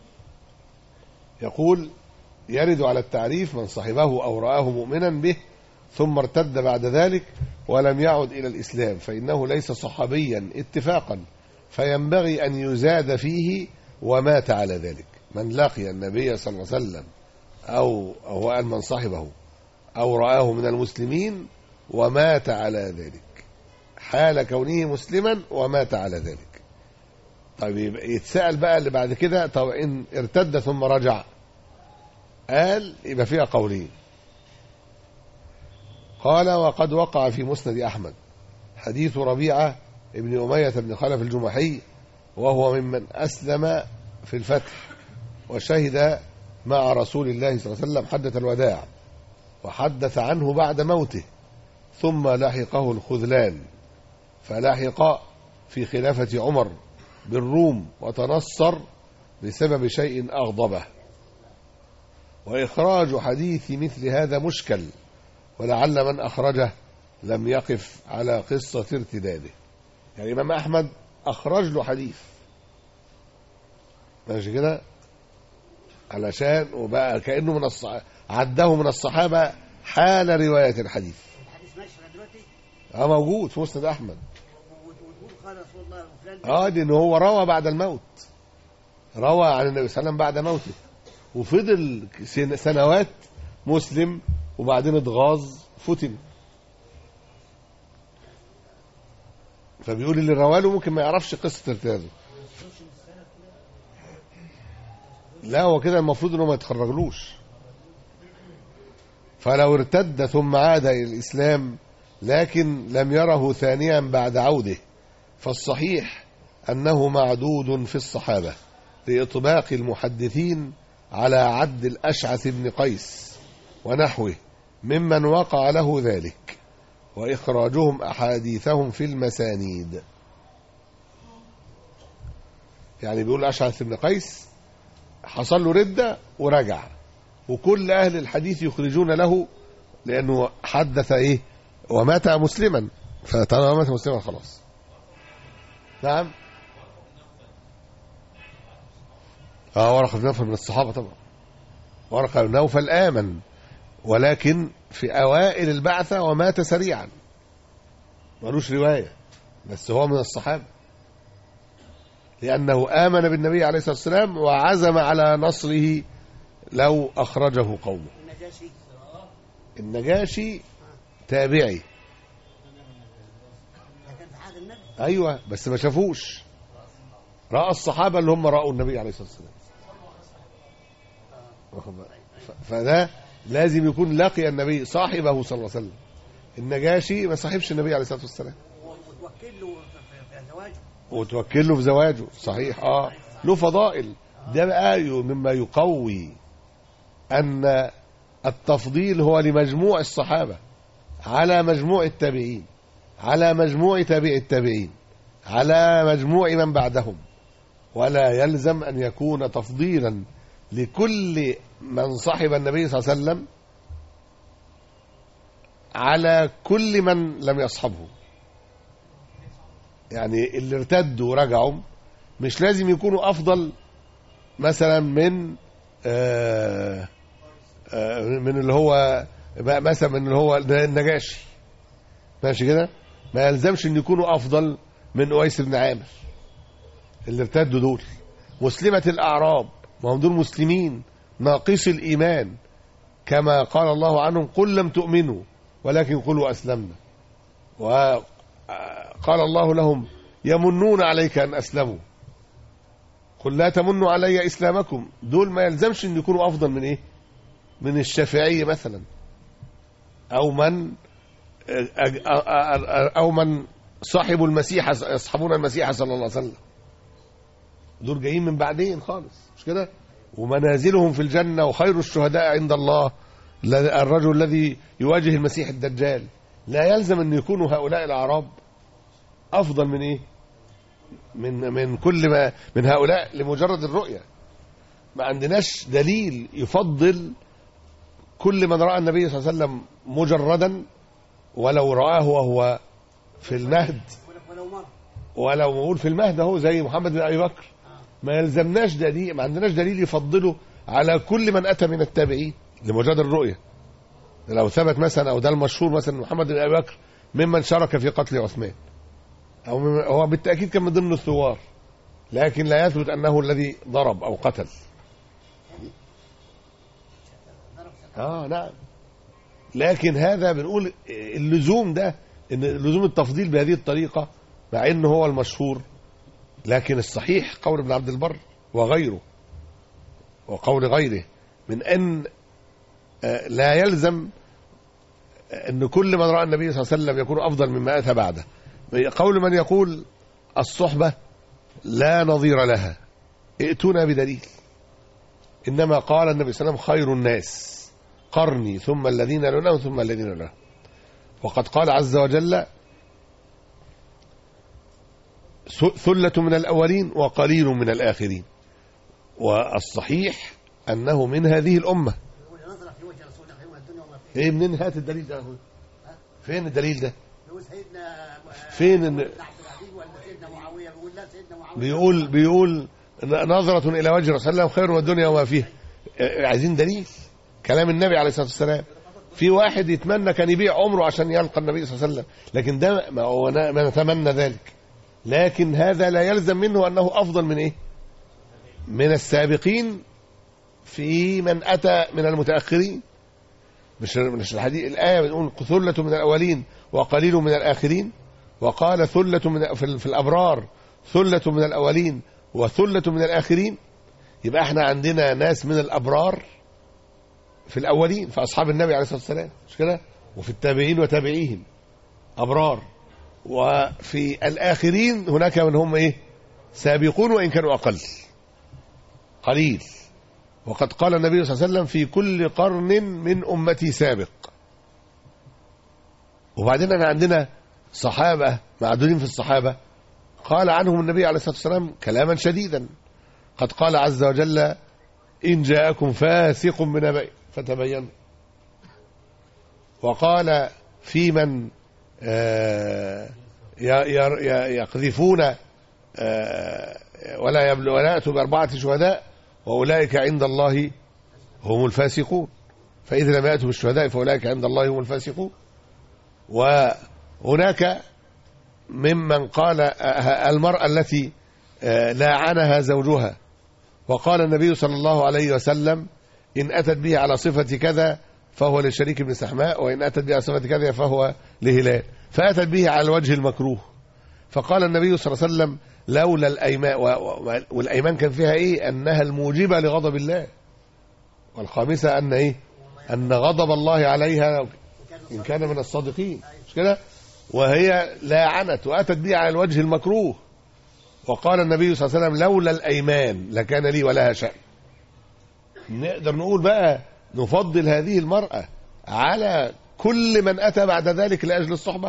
يقول يرد على التعريف من صحبه أو رآه مؤمنا به ثم ارتد بعد ذلك ولم يعد إلى الإسلام فإنه ليس صحابيا اتفاقا فينبغي أن يزاد فيه ومات على ذلك من لقي النبي صلى الله عليه وسلم أو أو قال من صحبه أو رآه من المسلمين ومات على ذلك حال كونه مسلما ومات على ذلك طيب يبقى يتسأل بقى اللي بعد كده طب إن ارتد ثم رجع قال يبقى فيها قولين قال وقد وقع في مسند أحمد حديث ربيعة ابن أمية بن خلف الجمحي وهو ممن أسلم في الفتح وشهد مع رسول الله صلى الله عليه وسلم حدث الوداع وحدث عنه بعد موته ثم لحقه الخذلان فلحق في خلافة عمر بالروم وتنصر بسبب شيء أغضبه وإخراج حديث مثل هذا مشكل ولعل من أخرجه لم يقف على قصة ارتداده يعني الإمام أحمد أخرج له حديث ماشي كده علشان وبقى كأنه من الصح... عده من الصحابة حال رواية الحديث الحديث ماشي لغايه دلوقتي اه موجود في مسند أحمد وتقول قال رسول الله وفلان اه دي ان هو روى بعد الموت روى عن النبي صلى الله عليه وسلم بعد موته وفضل سن- سنوات مسلم وبعدين اتغاظ فتن فبيقول اللي رواله ممكن ما يعرفش قصة ارتداده لا هو كده المفروض انه ما يتخرجلوش فلو ارتد ثم عاد الى الاسلام لكن لم يره ثانيا بعد عوده فالصحيح أنه معدود في الصحابة لإطباق المحدثين على عد الأشعث بن قيس ونحوه ممن وقع له ذلك وإخراجهم أحاديثهم في المسانيد يعني بيقول أشعث بن قيس حصل له ردة ورجع وكل أهل الحديث يخرجون له لأنه حدث إيه ومات مسلما فطالما مات مسلما خلاص نعم اه ورقة بن نوفل من الصحابة طبعا ورقة بن نوفل آمن ولكن في أوائل البعثة ومات سريعا ملوش رواية بس هو من الصحابة لأنه آمن بالنبي عليه الصلاة والسلام وعزم على نصره لو أخرجه قومه النجاشي النجاشي تابعي ده كان في عهد النبي ايوه بس ما شافوش راى الصحابه اللي هم راوا النبي عليه الصلاه والسلام واخد بالك؟ ف- فده لازم يكون لقي النبي صاحبه صلى الله عليه وسلم النجاشي ما صاحبش النبي عليه الصلاه والسلام وتوكل له في- في في زواجه وتوكل له في زواجه صحيح اه له فضائل ده بقى ي- مما يقوي ان التفضيل هو لمجموع الصحابه على مجموع التابعين على مجموع تابع التابعين على مجموع من بعدهم ولا يلزم ان يكون تفضيلا لكل من صحب النبي صلى الله عليه وسلم على كل من لم يصحبه يعني اللي ارتدوا ورجعوا مش لازم يكونوا افضل مثلا من آه آه من اللي هو مثلا من اللي هو النجاشي ماشي كده ما يلزمش ان يكونوا افضل من اويس بن عامر اللي ارتدوا دول مسلمة الاعراب ما هم دول مسلمين ناقصي الايمان كما قال الله عنهم قل لم تؤمنوا ولكن قلوا اسلمنا وقال الله لهم يمنون عليك ان اسلموا قل لا تمنوا علي اسلامكم دول ما يلزمش ان يكونوا افضل من ايه من الشافعي مثلا او من او من صاحبوا المسيح يصحبون المسيح صلى الله عليه وسلم دول جايين من بعدين خالص مش كده ومنازلهم في الجنة وخير الشهداء عند الله الرجل الذي يواجه المسيح الدجال لا يلزم أن يكونوا هؤلاء الأعراب أفضل من إيه من من كل ما من هؤلاء لمجرد الرؤية ما عندناش دليل يفضل كل من راى النبي صلى الله عليه وسلم مجردا ولو رآه وهو في المهد ولو- ولو مر ولو نقول في المهد اهو زي محمد بن ابي بكر ما يلزمناش دليل ما عندناش دليل يفضله على كل من اتى من التابعين لمجرد الرؤيه لو ثبت مثلا او ده المشهور مثلا محمد بن ابي بكر ممن شارك في قتل عثمان او ممن هو بالتاكيد كان من ضمن الثوار لكن لا يثبت انه الذي ضرب او قتل اه نعم لكن هذا بنقول اللزوم ده ان لزوم التفضيل بهذه الطريقه مع انه هو المشهور لكن الصحيح قول ابن عبد البر وغيره وقول غيره من ان آه، لا يلزم ان كل من راى النبي صلى الله عليه وسلم يكون افضل مما اتى بعده قول من يقول الصحبه لا نظير لها ائتونا بدليل انما قال النبي صلى الله عليه وسلم خير الناس قرني ثم الذين يلونهم ثم الذين يلونهم وقد قال عز وجل ثلة من الأولين وقليل من الآخرين والصحيح أنه من هذه الأمة يقول نظرة في وجه رسول الله يوم الدنيا وما فيه إيه منين هات الدليل ده يا أخوي؟ فين الدليل ده يقول سيدنا فين إن- بن عبد العزيز ولا سيدنا معاوية بيقول لا سيدنا معاوية بيقول بيقول نظرة إلى وجه رسول الله خير من الدنيا وما فيها آه، عايزين دليل كلام النبي عليه الصلاة والسلام في واحد يتمنى كان يبيع عمره عشان يلقى النبي صلى الله عليه وسلم لكن ده ما هو نا- ما نتمنى ذلك لكن هذا لا يلزم منه أنه أفضل من إيه من السابقين في من أتى من المتأخرين مش مش الحديث الآية بتقول ثلة من الأولين وقليل من الآخرين وقال ثلة من في, ال- في الأبرار ثلة من الأولين وثلة من الآخرين يبقى احنا عندنا ناس من الأبرار في الأولين في أصحاب النبي عليه الصلاة والسلام مش كده وفي التابعين وتابعيهم أبرار وفي الآخرين هناك من هم إيه سابقون وإن كانوا أقل قليل وقد قال النبي صلى الله عليه وسلم في كل قرن من أمتي سابق وبعدين احنا عندنا صحابة معدودين في الصحابة قال عنهم النبي عليه الصلاة والسلام كلاما شديدا قد قال عز وجل إن جاءكم فاسق بنبأ فتبينوا وقال في من آه، ي- ي- ي- يقذفون آه، ولا يبل ولا يأتوا بأربعة شهداء وأولئك عند الله هم الفاسقون فإذا لم يأتوا بالشهداء فأولئك عند الله هم الفاسقون وهناك ممن قال آه، المرأة التي آه، لاعنها زوجها وقال النبي صلى الله عليه وسلم إن أتت به على صفة كذا فهو لشريك بن سحماء وإن أتت به على صفة كذا فهو لهلال فأتت به على الوجه المكروه فقال النبي صلى الله عليه وسلم لولا الأيمان و- و- والأيمان كان فيها إيه أنها الموجبة لغضب الله والخامسة أن إيه أن غضب الله عليها إن كان من الصادقين مش كده وهي لاعنت وأتت به على الوجه المكروه وقال النبي صلى الله عليه وسلم لولا الأيمان لكان لي ولها شأن نقدر نقول بقى نفضل هذه المرأة على كل من أتى بعد ذلك لأجل الصحبة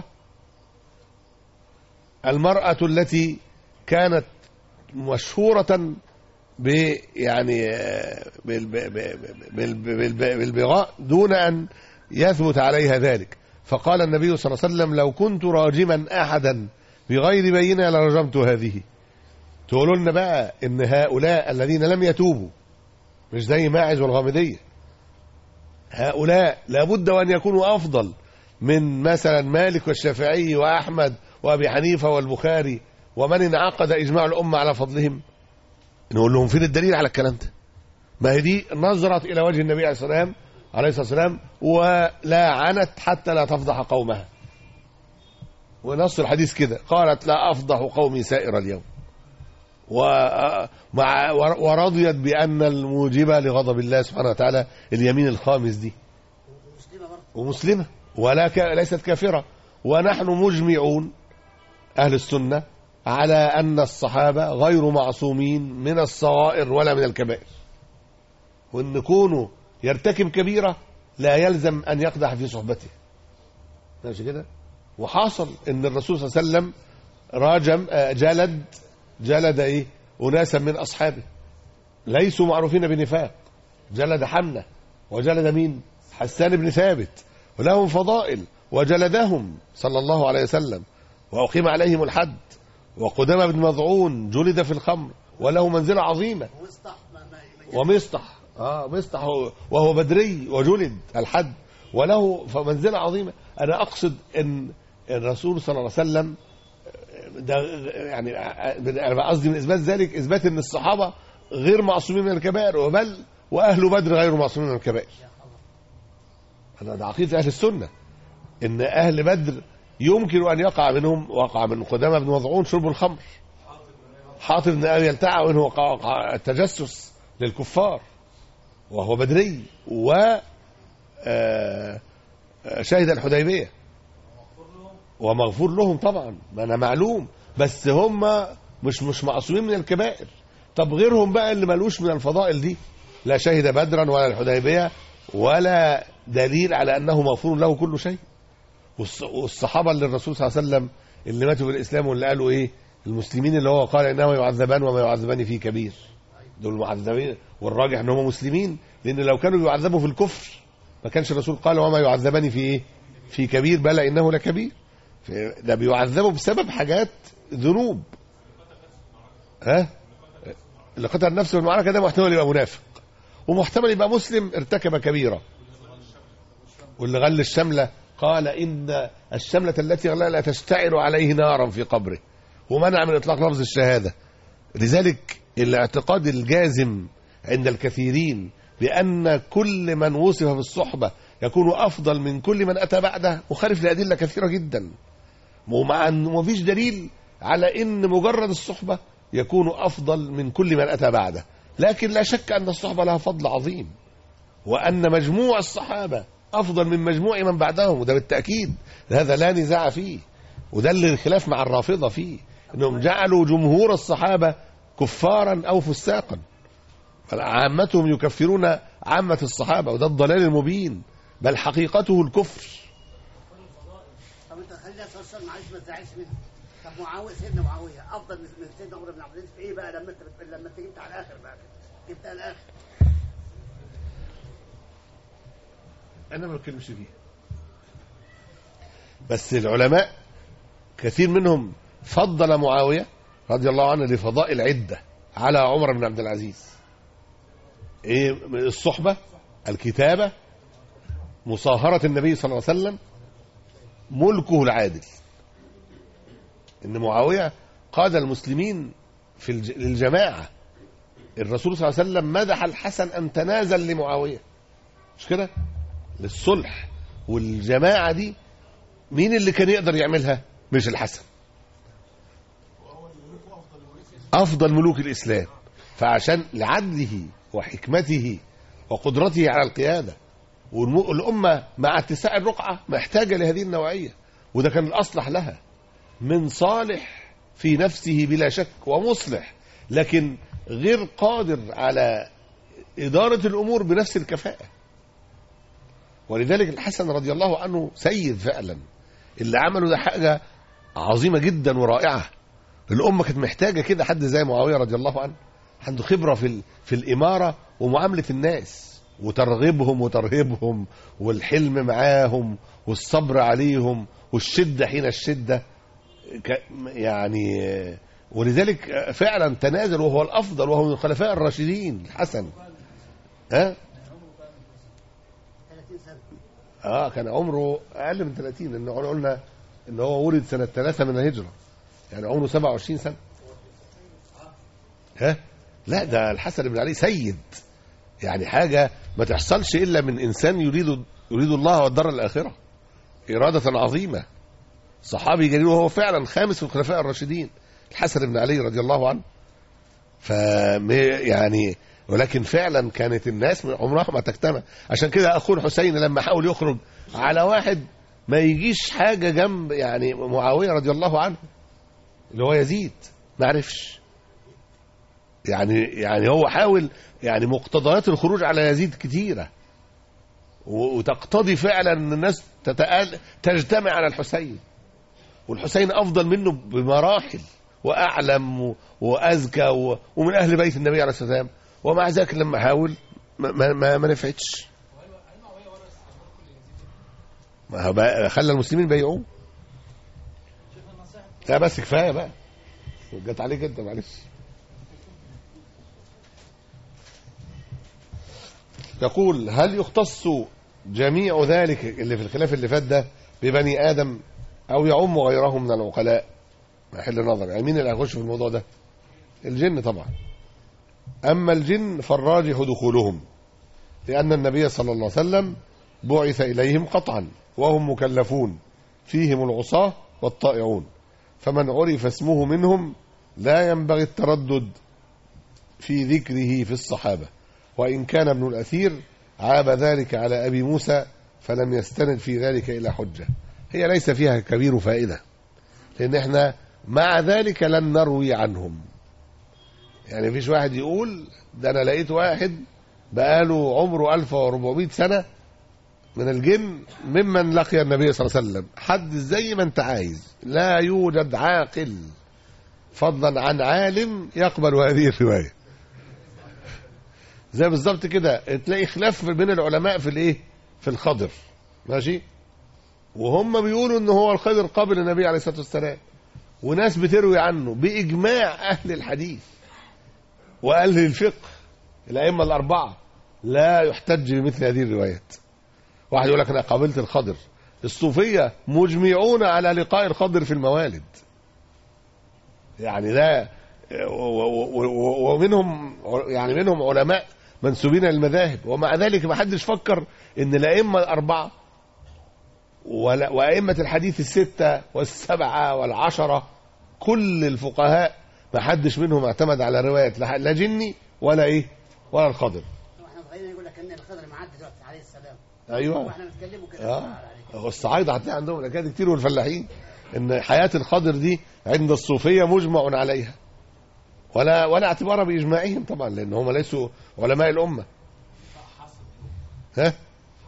المرأة التي كانت مشهورة ب يعني آه، بال- ب- ب- بال- بال- بال- بالبغاء دون أن يثبت عليها ذلك فقال النبي صلى الله عليه وسلم لو كنت راجما أحدا بغير بينة لرجمت هذه تقولوا لنا بقى ان هؤلاء الذين لم يتوبوا مش زي ماعز والغامدية هؤلاء لابد وأن يكونوا أفضل من مثلا مالك والشافعي وأحمد وأبي حنيفة والبخاري ومن انعقد إجماع الأمة على فضلهم نقول لهم فين الدليل على الكلام ده ما هي دي نظرت إلى وجه النبي عليه الصلاة والسلام عليه الصلاة والسلام ولا عنت حتى لا تفضح قومها ونص الحديث كده قالت لا أفضح قومي سائر اليوم ومع ورضيت بأن الموجبة لغضب الله سبحانه وتعالى اليمين الخامس دي مسلمة برضه ومسلمة ولا ك... ليست كافرة ونحن مجمعون أهل السنة على أن الصحابة غير معصومين من الصغائر ولا من الكبائر وأن كونه يرتكب كبيرة لا يلزم أن يقدح في صحبته ماشي كده وحاصل أن الرسول صلى الله عليه وسلم راجم آه، جلد جلد إيه أناسا من أصحابه ليسوا معروفين بنفاق جلد حمنة وجلد مين حسان بن ثابت ولهم فضائل وجلدهم صلى الله عليه وسلم وأقيم عليهم الحد وقدامى بن مضعون جلد في الخمر وله منزلة عظيمة ومصطح ما ما ما- ومصطح اه مصطح هو- وهو بدري وجلد الحد وله منزلة عظيمة أنا أقصد أن الرسول صلى الله عليه وسلم ده يعني أنا قصدي من إثبات ذلك إثبات أن الصحابة غير معصومين من الكبائر وبل وأهل بدر غير معصومين من الكبائر هذا ده عقيدة أهل السنة إن أهل بدر يمكن أن يقع منهم وقع من قدامى بن مضعون شرب الخمر حاطب بن أبي يلتعى وإنه وقع وقع التجسس للكفار وهو بدري و آه، آه، شهد الحديبية ومغفور لهم طبعا ما أنا معلوم بس هم مش مش معصومين من الكبائر طب غيرهم بقى اللي ملوش من الفضائل دي لا شهد بدرا ولا الحديبية ولا دليل على أنه مغفور له كل شيء والص- والصحابة اللي الرسول صلى الله عليه وسلم اللي ماتوا بالإسلام واللي قالوا إيه المسلمين اللي هو قال إنما يعذبان وما يعذبان فيه كبير دول معذبين والراجح ان هم مسلمين لان لو كانوا يعذبوا في الكفر ما كانش الرسول قال وما يعذبان في ايه في كبير بلى انه لكبير في- ده بيعذبوا بسبب حاجات ذنوب ها اللي قتل نفسه في المعركه ده محتمل يبقى منافق ومحتمل يبقى مسلم ارتكب كبيره واللي غل الشمله قال ان الشمله التي غلها لا تشتعل عليه نارا في قبره ومنع من اطلاق لفظ الشهاده لذلك الاعتقاد الجازم عند الكثيرين بأن كل من وصف بالصحبة يكون أفضل من كل من أتى بعده مخالف لأدلة كثيرة جدا ومع أن مفيش دليل على أن مجرد الصحبة يكون أفضل من كل من أتى بعده لكن لا شك أن الصحبة لها فضل عظيم وأن مجموع الصحابة أفضل من مجموع من بعدهم وده بالتأكيد هذا لا نزاع فيه وده اللي الخلاف مع الرافضة فيه أنهم جعلوا جمهور الصحابة كفارا أو فساقا عامتهم يكفرون عامة الصحابة وده الضلال المبين بل حقيقته الكفر طب انت خليني اسال سؤال معلش ما تزعلش مني طب معاويه سيدنا معاويه افضل من من سيدنا عمر بن عبد العزيز في ايه بقى لما انت بت- لما انت جبت على الاخر بقى كده جبت على الاخر أنا ما بتكلمش فيه بس العلماء كثير منهم فضل معاوية رضي الله عنه لفضائل عدة على عمر بن عبد العزيز إيه الصحبة الكتابة مصاهرة النبي صلى الله عليه وسلم ملكه العادل إن معاوية قاد المسلمين في الج... للجماعة الرسول صلى الله عليه وسلم مدح الحسن أن تنازل لمعاوية مش كده للصلح والجماعة دي مين اللي كان يقدر يعملها مش الحسن أفضل ملوك الإسلام فعشان لعدله وحكمته وقدرته على القيادة والأمة مع اتساع الرقعة محتاجة لهذه النوعية وده كان الأصلح لها من صالح في نفسه بلا شك ومصلح لكن غير قادر على إدارة الأمور بنفس الكفاءة ولذلك الحسن رضي الله عنه سيد فعلا اللي عمله ده حاجة عظيمة جدا ورائعة الأمة كانت محتاجة كده حد زي معاوية رضي الله عنه عنده خبرة في ال- في الإمارة ومعاملة الناس وترغيبهم وترهيبهم والحلم معاهم والصبر عليهم والشدة حين الشدة ك- يعني آه، ولذلك آه، فعلا تنازل وهو الأفضل وهو من الخلفاء الراشدين الحسن ها 30 سنه اه كان عمره اقل من 30 لان قلنا ان هو ولد سنه 3 من الهجره يعني عمره 27 سنه ها لا ده الحسن بن علي سيد يعني حاجه ما تحصلش الا من انسان يريد يريد الله والدار الاخره اراده عظيمه صحابي جليل وهو فعلا خامس في الخلفاء الراشدين الحسن بن علي رضي الله عنه ف يعني ولكن فعلا كانت الناس عمرها ما تجتمع عشان كده اخوه الحسين لما حاول يخرج على واحد ما يجيش حاجه جنب يعني معاويه رضي الله عنه اللي هو يزيد ما عرفش يعني يعني هو حاول يعني مقتضيات الخروج على يزيد كتيره و- وتقتضي فعلا ان الناس تتآل تجتمع على الحسين والحسين افضل منه بمراحل واعلم و- واذكى و- ومن اهل بيت النبي عليه الصلاه والسلام ومع ذلك لما حاول ما, ما, ما, ما نفعتش ما هو بقى- خلى المسلمين بيعوه لا بس كفايه بقى جت عليك انت معلش يقول هل يختص جميع ذلك اللي في الخلاف اللي فات ده ببني ادم او يعم غيرهم من العقلاء محل نظر يعني مين اللي هيخش في الموضوع ده الجن طبعا اما الجن فالراجح دخولهم لان النبي صلى الله عليه وسلم بعث اليهم قطعا وهم مكلفون فيهم العصاه والطائعون فمن عرف اسمه منهم لا ينبغي التردد في ذكره في الصحابة وإن كان ابن الأثير عاب ذلك على أبي موسى فلم يستند في ذلك إلى حجة هي ليس فيها كبير فائدة لأن احنا مع ذلك لن نروي عنهم يعني فيش واحد يقول ده أنا لقيت واحد بقاله عمره 1400 سنة من الجن ممن لقي النبي صلى الله عليه وسلم حد زي ما انت عايز لا يوجد عاقل فضلا عن عالم يقبل هذه الروايه زي بالظبط كده تلاقي خلاف بين العلماء في الايه في الخضر ماشي وهم بيقولوا ان هو الخضر قبل النبي عليه الصلاه والسلام وناس بتروي عنه باجماع اهل الحديث واهل الفقه الائمه الاربعه لا يحتج بمثل هذه الروايات واحد يقول لك انا قابلت الخضر الصوفيه مجمعون على لقاء الخضر في الموالد يعني ده و- و- و- ومنهم يعني منهم علماء منسوبين للمذاهب ومع ذلك ما حدش فكر ان الائمه الاربعه ولا- وائمه الحديث السته والسبعه والعشره كل الفقهاء ما حدش منهم اعتمد على روايه لا لا جني ولا ايه ولا الخضر واحنا صغيرين يقول لك ان الخضر معدي دلوقتي عليه السلام ايوه واحنا بنتكلموا كده اه هو الصعايده هتلاقي عندهم الاكاد كتير والفلاحين ان حياه الخضر دي عند الصوفيه مجمع عليها ولا ولا اعتبار باجماعهم طبعا لان هم ليسوا علماء الامه ها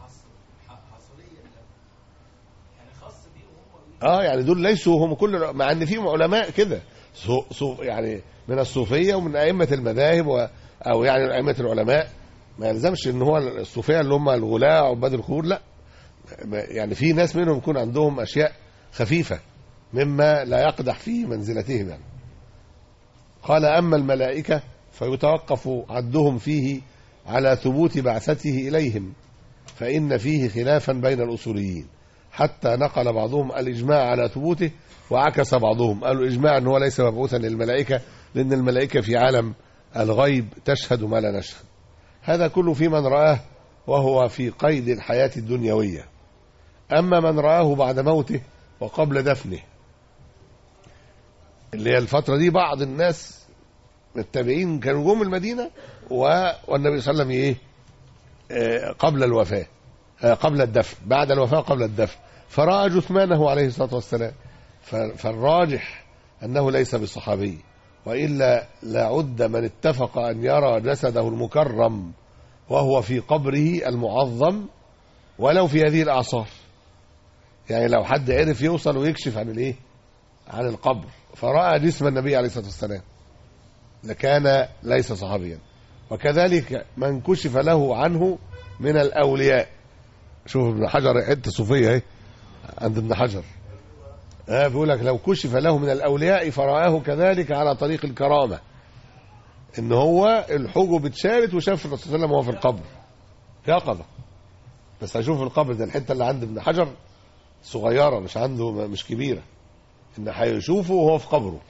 اه يعني دول ليسوا هم كل مع ان فيهم علماء كده سو سو يعني من الصوفيه ومن ائمه المذاهب و او يعني ائمه العلماء ما يلزمش ان هو الصوفيه اللي هم الغلاة عباد القبور لا ما- يعني في ناس منهم يكون عندهم اشياء خفيفه مما لا يقدح في منزلتهم يعني قال اما الملائكه فيتوقف عدهم فيه على ثبوت بعثته اليهم فان فيه خلافا بين الاصوليين حتى نقل بعضهم الاجماع على ثبوته وعكس بعضهم قالوا الاجماع ان هو ليس مبعوثا للملائكه لان الملائكه في عالم الغيب تشهد ما لا نشهد هذا كله في من رآه وهو في قيد الحياة الدنيوية أما من رآه بعد موته وقبل دفنه اللي هي الفترة دي بعض الناس التابعين كانوا جم المدينة و... والنبي صلى الله عليه وسلم إيه آه، قبل الوفاة آه، قبل الدفن بعد الوفاة قبل الدفن فرأى جثمانه عليه الصلاة والسلام ف- فالراجح أنه ليس بصحابي وإلا لعد من اتفق أن يرى جسده المكرم وهو في قبره المعظم ولو في هذه الأعصار يعني لو حد عرف يوصل ويكشف عن الايه عن القبر فرأى جسم النبي عليه الصلاة والسلام لكان ليس صحابيا وكذلك من كشف له عنه من الأولياء شوف ابن حجر حته صوفيه اهي عند ابن حجر آه بيقول لك لو كشف له من الاولياء فرآه كذلك على طريق الكرامه ان هو الحجب اتشالت وشاف الرسول صلى الله عليه وسلم وهو في القبر يقظه بس هشوف القبر ده الحته اللي عند ابن حجر صغيره مش عنده مش كبيره ان هيشوفه وهو في قبره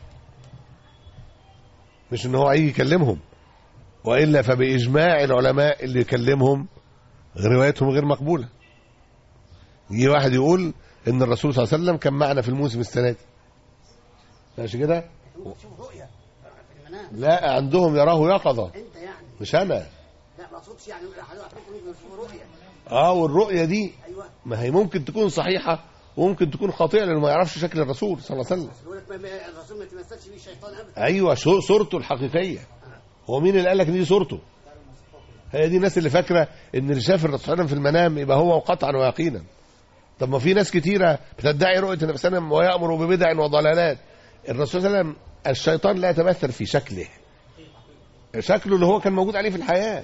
مش ان هو هيجي يكلمهم والا فباجماع العلماء اللي يكلمهم روايتهم غير مقبوله يجي واحد يقول ان الرسول صلى الله عليه وسلم كان معنا في الموسم السنه دي ماشي كده شوف رؤية في المنام لا عندهم يراه يقظه انت يعني مش انا لا ما اقصدش يعني حضرتك ممكن يشوف رؤية اه والرؤيه دي ايوه ما هي ممكن تكون صحيحه وممكن تكون خاطئه لانه ما يعرفش شكل الرسول صلى الله عليه وسلم يقول لك ما- ما- الرسول ما يتمثلش بيه الشيطان ابدا ايوه شو- صورته الحقيقيه هو مين اللي قال لك ان دي صورته هي دي الناس اللي فاكره ان اللي شاف الرسول صلى الله عليه وسلم في المنام يبقى هو قطعا ويقينا طب ما في ناس كتيره بتدعي رؤيه النبي صلى الله عليه وسلم ويامر ببدع وضلالات الرسول صلى الله عليه وسلم الشيطان لا يتمثل في شكله شكله اللي هو كان موجود عليه في الحياه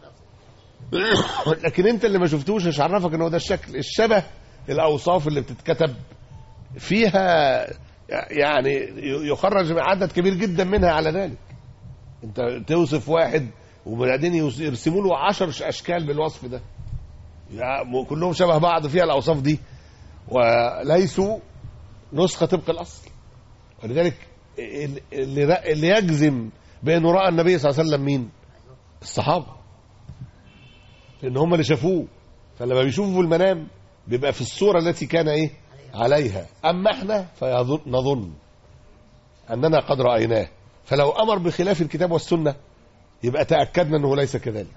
لكن انت اللي ما شفتوش مش عرفك ان هو ده الشكل الشبه الاوصاف اللي بتتكتب فيها يعني يخرج عدد كبير جدا منها على ذلك انت توصف واحد وبعدين يوص- يرسموا له عشر اشكال بالوصف ده يعني كلهم شبه بعض فيها الاوصاف دي وليسوا نسخه طبق الاصل ولذلك ال- اللي ر- اللي يجزم بانه راى النبي صلى الله عليه وسلم مين؟ الصحابه لان هم اللي شافوه فلما بيشوفوا في المنام بيبقى في الصوره التي كان ايه؟ عليها اما احنا فنظن اننا قد رايناه فلو امر بخلاف الكتاب والسنه يبقى تاكدنا انه ليس كذلك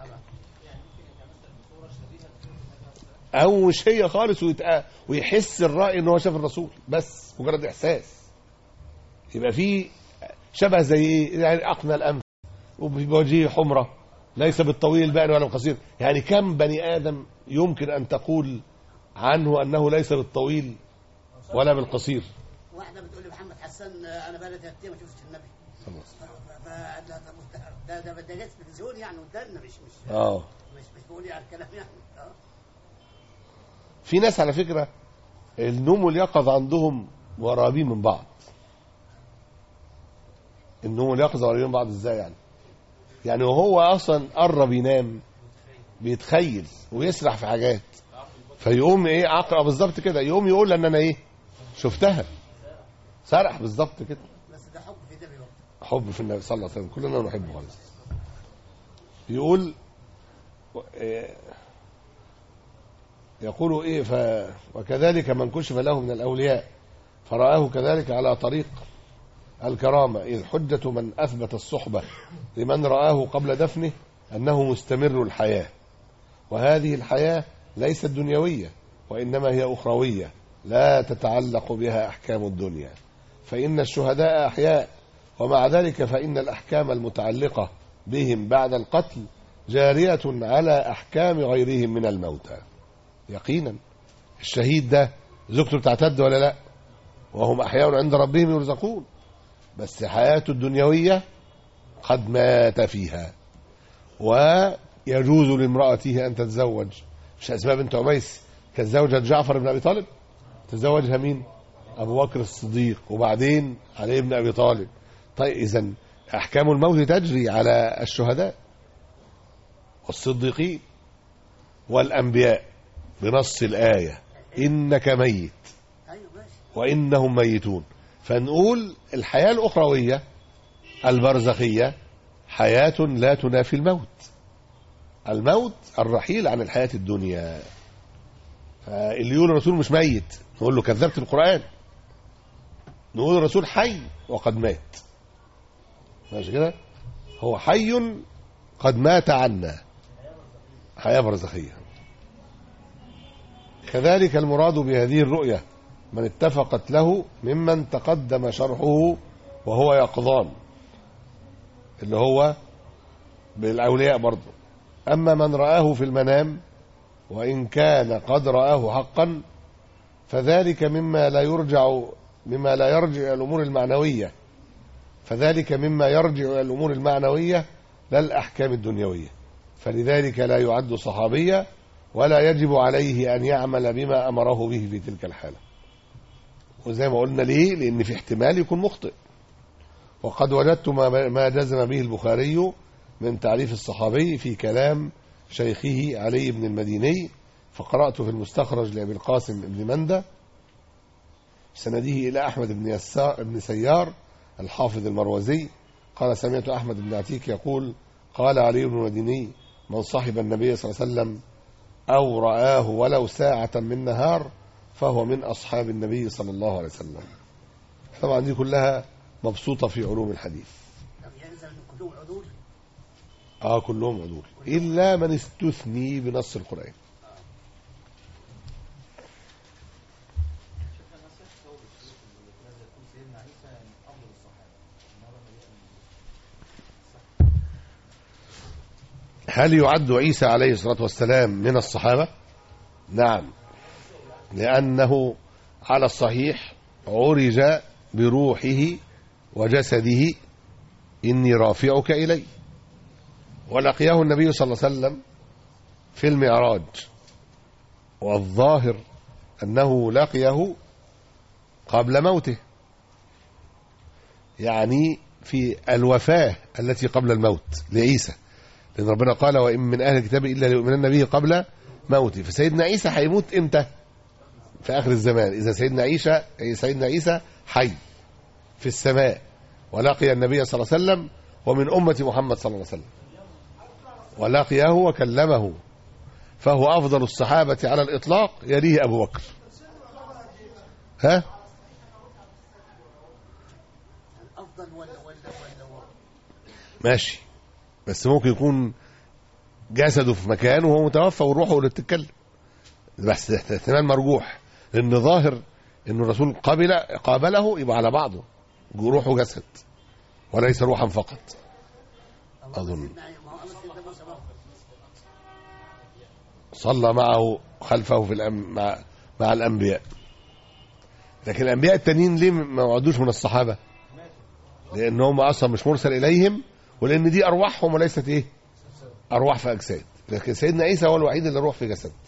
او مش هي خالص ويتق... ويحس الراي ان هو شاف الرسول بس مجرد احساس يبقى في شبه زي ايه يعني اقنى الانف وبوجهه حمره ليس بالطويل البائن ولا القصير يعني كم بني ادم يمكن ان تقول عنه انه ليس بالطويل ولا بالقصير واحده بتقول لي محمد حسان آه، انا بقى لي ثلاث ايام ما شفتش النبي صلى الله عليه ف- ف- ده ده ده ده ده جت تلفزيون يعني قدامنا مش مش وسلم. اه مش مش بقول يعني الكلام يعني اه في ناس على فكره النوم واليقظه عندهم قرابين من بعض النوم واليقظه قريبين من بعض ازاي يعني يعني وهو اصلا قرب ينام بيتخيل ويسرح في حاجات فيقوم ايه عقرب بالظبط كده يقوم يقول ان انا ايه شفتها سرح بالظبط كده بس ده حب في النبي برضه حب في النبي صلى الله عليه وسلم كلنا نحبه خالص يقول إيه، يقول ايه ف وكذلك من كشف له من الاولياء فرآه كذلك على طريق الكرامة إذ حجة من أثبت الصحبة لمن رآه قبل دفنه أنه مستمر الحياة وهذه الحياة ليست دنيوية وإنما هي أخروية لا تتعلق بها أحكام الدنيا فإن الشهداء أحياء ومع ذلك فإن الأحكام المتعلقة بهم بعد القتل جارية على أحكام غيرهم من الموتى يقينا الشهيد ده زوجته بتعتد ولا لا وهم أحياء عند ربهم يرزقون بس حياته الدنيوية قد مات فيها ويجوز لامرأته أن تتزوج مش أسماء بنت عميس كانت زوجة جعفر بن أبي طالب تزوجها مين أبو بكر الصديق وبعدين علي بن أبي طالب طيب إذا أحكام الموت تجري على الشهداء والصديقين والأنبياء بنص الآية إنك ميت ايوه ماشي وإنهم ميتون فنقول الحياة الأخروية البرزخية حياة لا تنافي الموت الموت الرحيل عن الحياة الدنيا فاللي يقول الرسول مش ميت نقول له كذبت القرآن نقول الرسول حي وقد مات ماشي كده هو حي قد مات عنا حياة برزخية كذلك المراد بهذه الرؤية من اتفقت له ممن تقدم شرحه وهو يقظان اللي هو بالأولياء برضه أما من رآه في المنام وإن كان قد رآه حقا فذلك مما لا يرجع مما لا يرجع إلى الأمور المعنوية فذلك مما يرجع إلى الأمور المعنوية لا الأحكام الدنيوية فلذلك لا يعد صحابيا ولا يجب عليه أن يعمل بما أمره به في تلك الحالة وزي ما قلنا ليه لأن في احتمال يكون مخطئ وقد وجدت ما ما جزم به البخاري من تعريف الصحابي في كلام شيخه علي بن المديني فقرأت في المستخرج لأبي القاسم بن مندى سنده إلى أحمد بن, يسار بن سيار الحافظ المروزي قال سمعت أحمد بن عتيك يقول قال علي بن المديني من صحب النبي صلى الله عليه وسلم أو رآه ولو ساعة من نهار فهو من أصحاب النبي صلى الله عليه وسلم طبعا دي كلها مبسوطة في علوم الحديث طب ينزل من كلهم عدول اه كلهم عدول إلا من استثني بنص القرآن هل يعد عيسى عليه الصلاة والسلام من الصحابة نعم لأنه على الصحيح عرج بروحه وجسده إني رافعك إلي ولقيه النبي صلى الله عليه وسلم في المعراج والظاهر أنه لقيه قبل موته يعني في الوفاة التي قبل الموت لعيسى لأن ربنا قال وإن من أهل الكتاب إلا ليؤمنن به قبل موته فسيدنا عيسى هيموت إمتى في آخر الزمان إذا سيدنا عيسى سيدنا عيسى حي في السماء ولقي النبي صلى الله عليه وسلم ومن أمة محمد صلى الله عليه وسلم ولقيه وكلمه فهو أفضل الصحابة على الإطلاق يليه أبو بكر ها الافضل ولا ولا ولا ماشي بس ممكن يكون جسده في مكان وهو متوفى وروحه اللي بتتكلم بس احتمال مرجوح لان ظاهر ان الرسول قبل قابله يبقى على بعضه روحه جسد وليس روحا فقط أظن. سيدنا ما هو سيدنا موسى ما هو. صلى معه خلفه في الأم... مع... مع الانبياء لكن الانبياء التانيين ليه ما وعدوش من الصحابه لان هم اصلا مش مرسل اليهم ولان دي ارواحهم وليست ايه ارواح في اجساد لكن سيدنا عيسى هو الوحيد اللي روح في جسد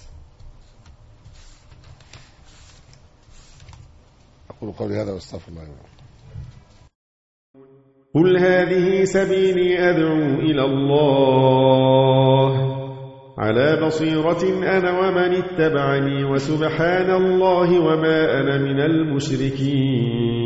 اقول قولي هذا واستغفر الله لي ولكم. قل هذه سبيلي أدعو إلى الله على بصيرة أنا ومن اتبعني وسبحان الله وما أنا من المشركين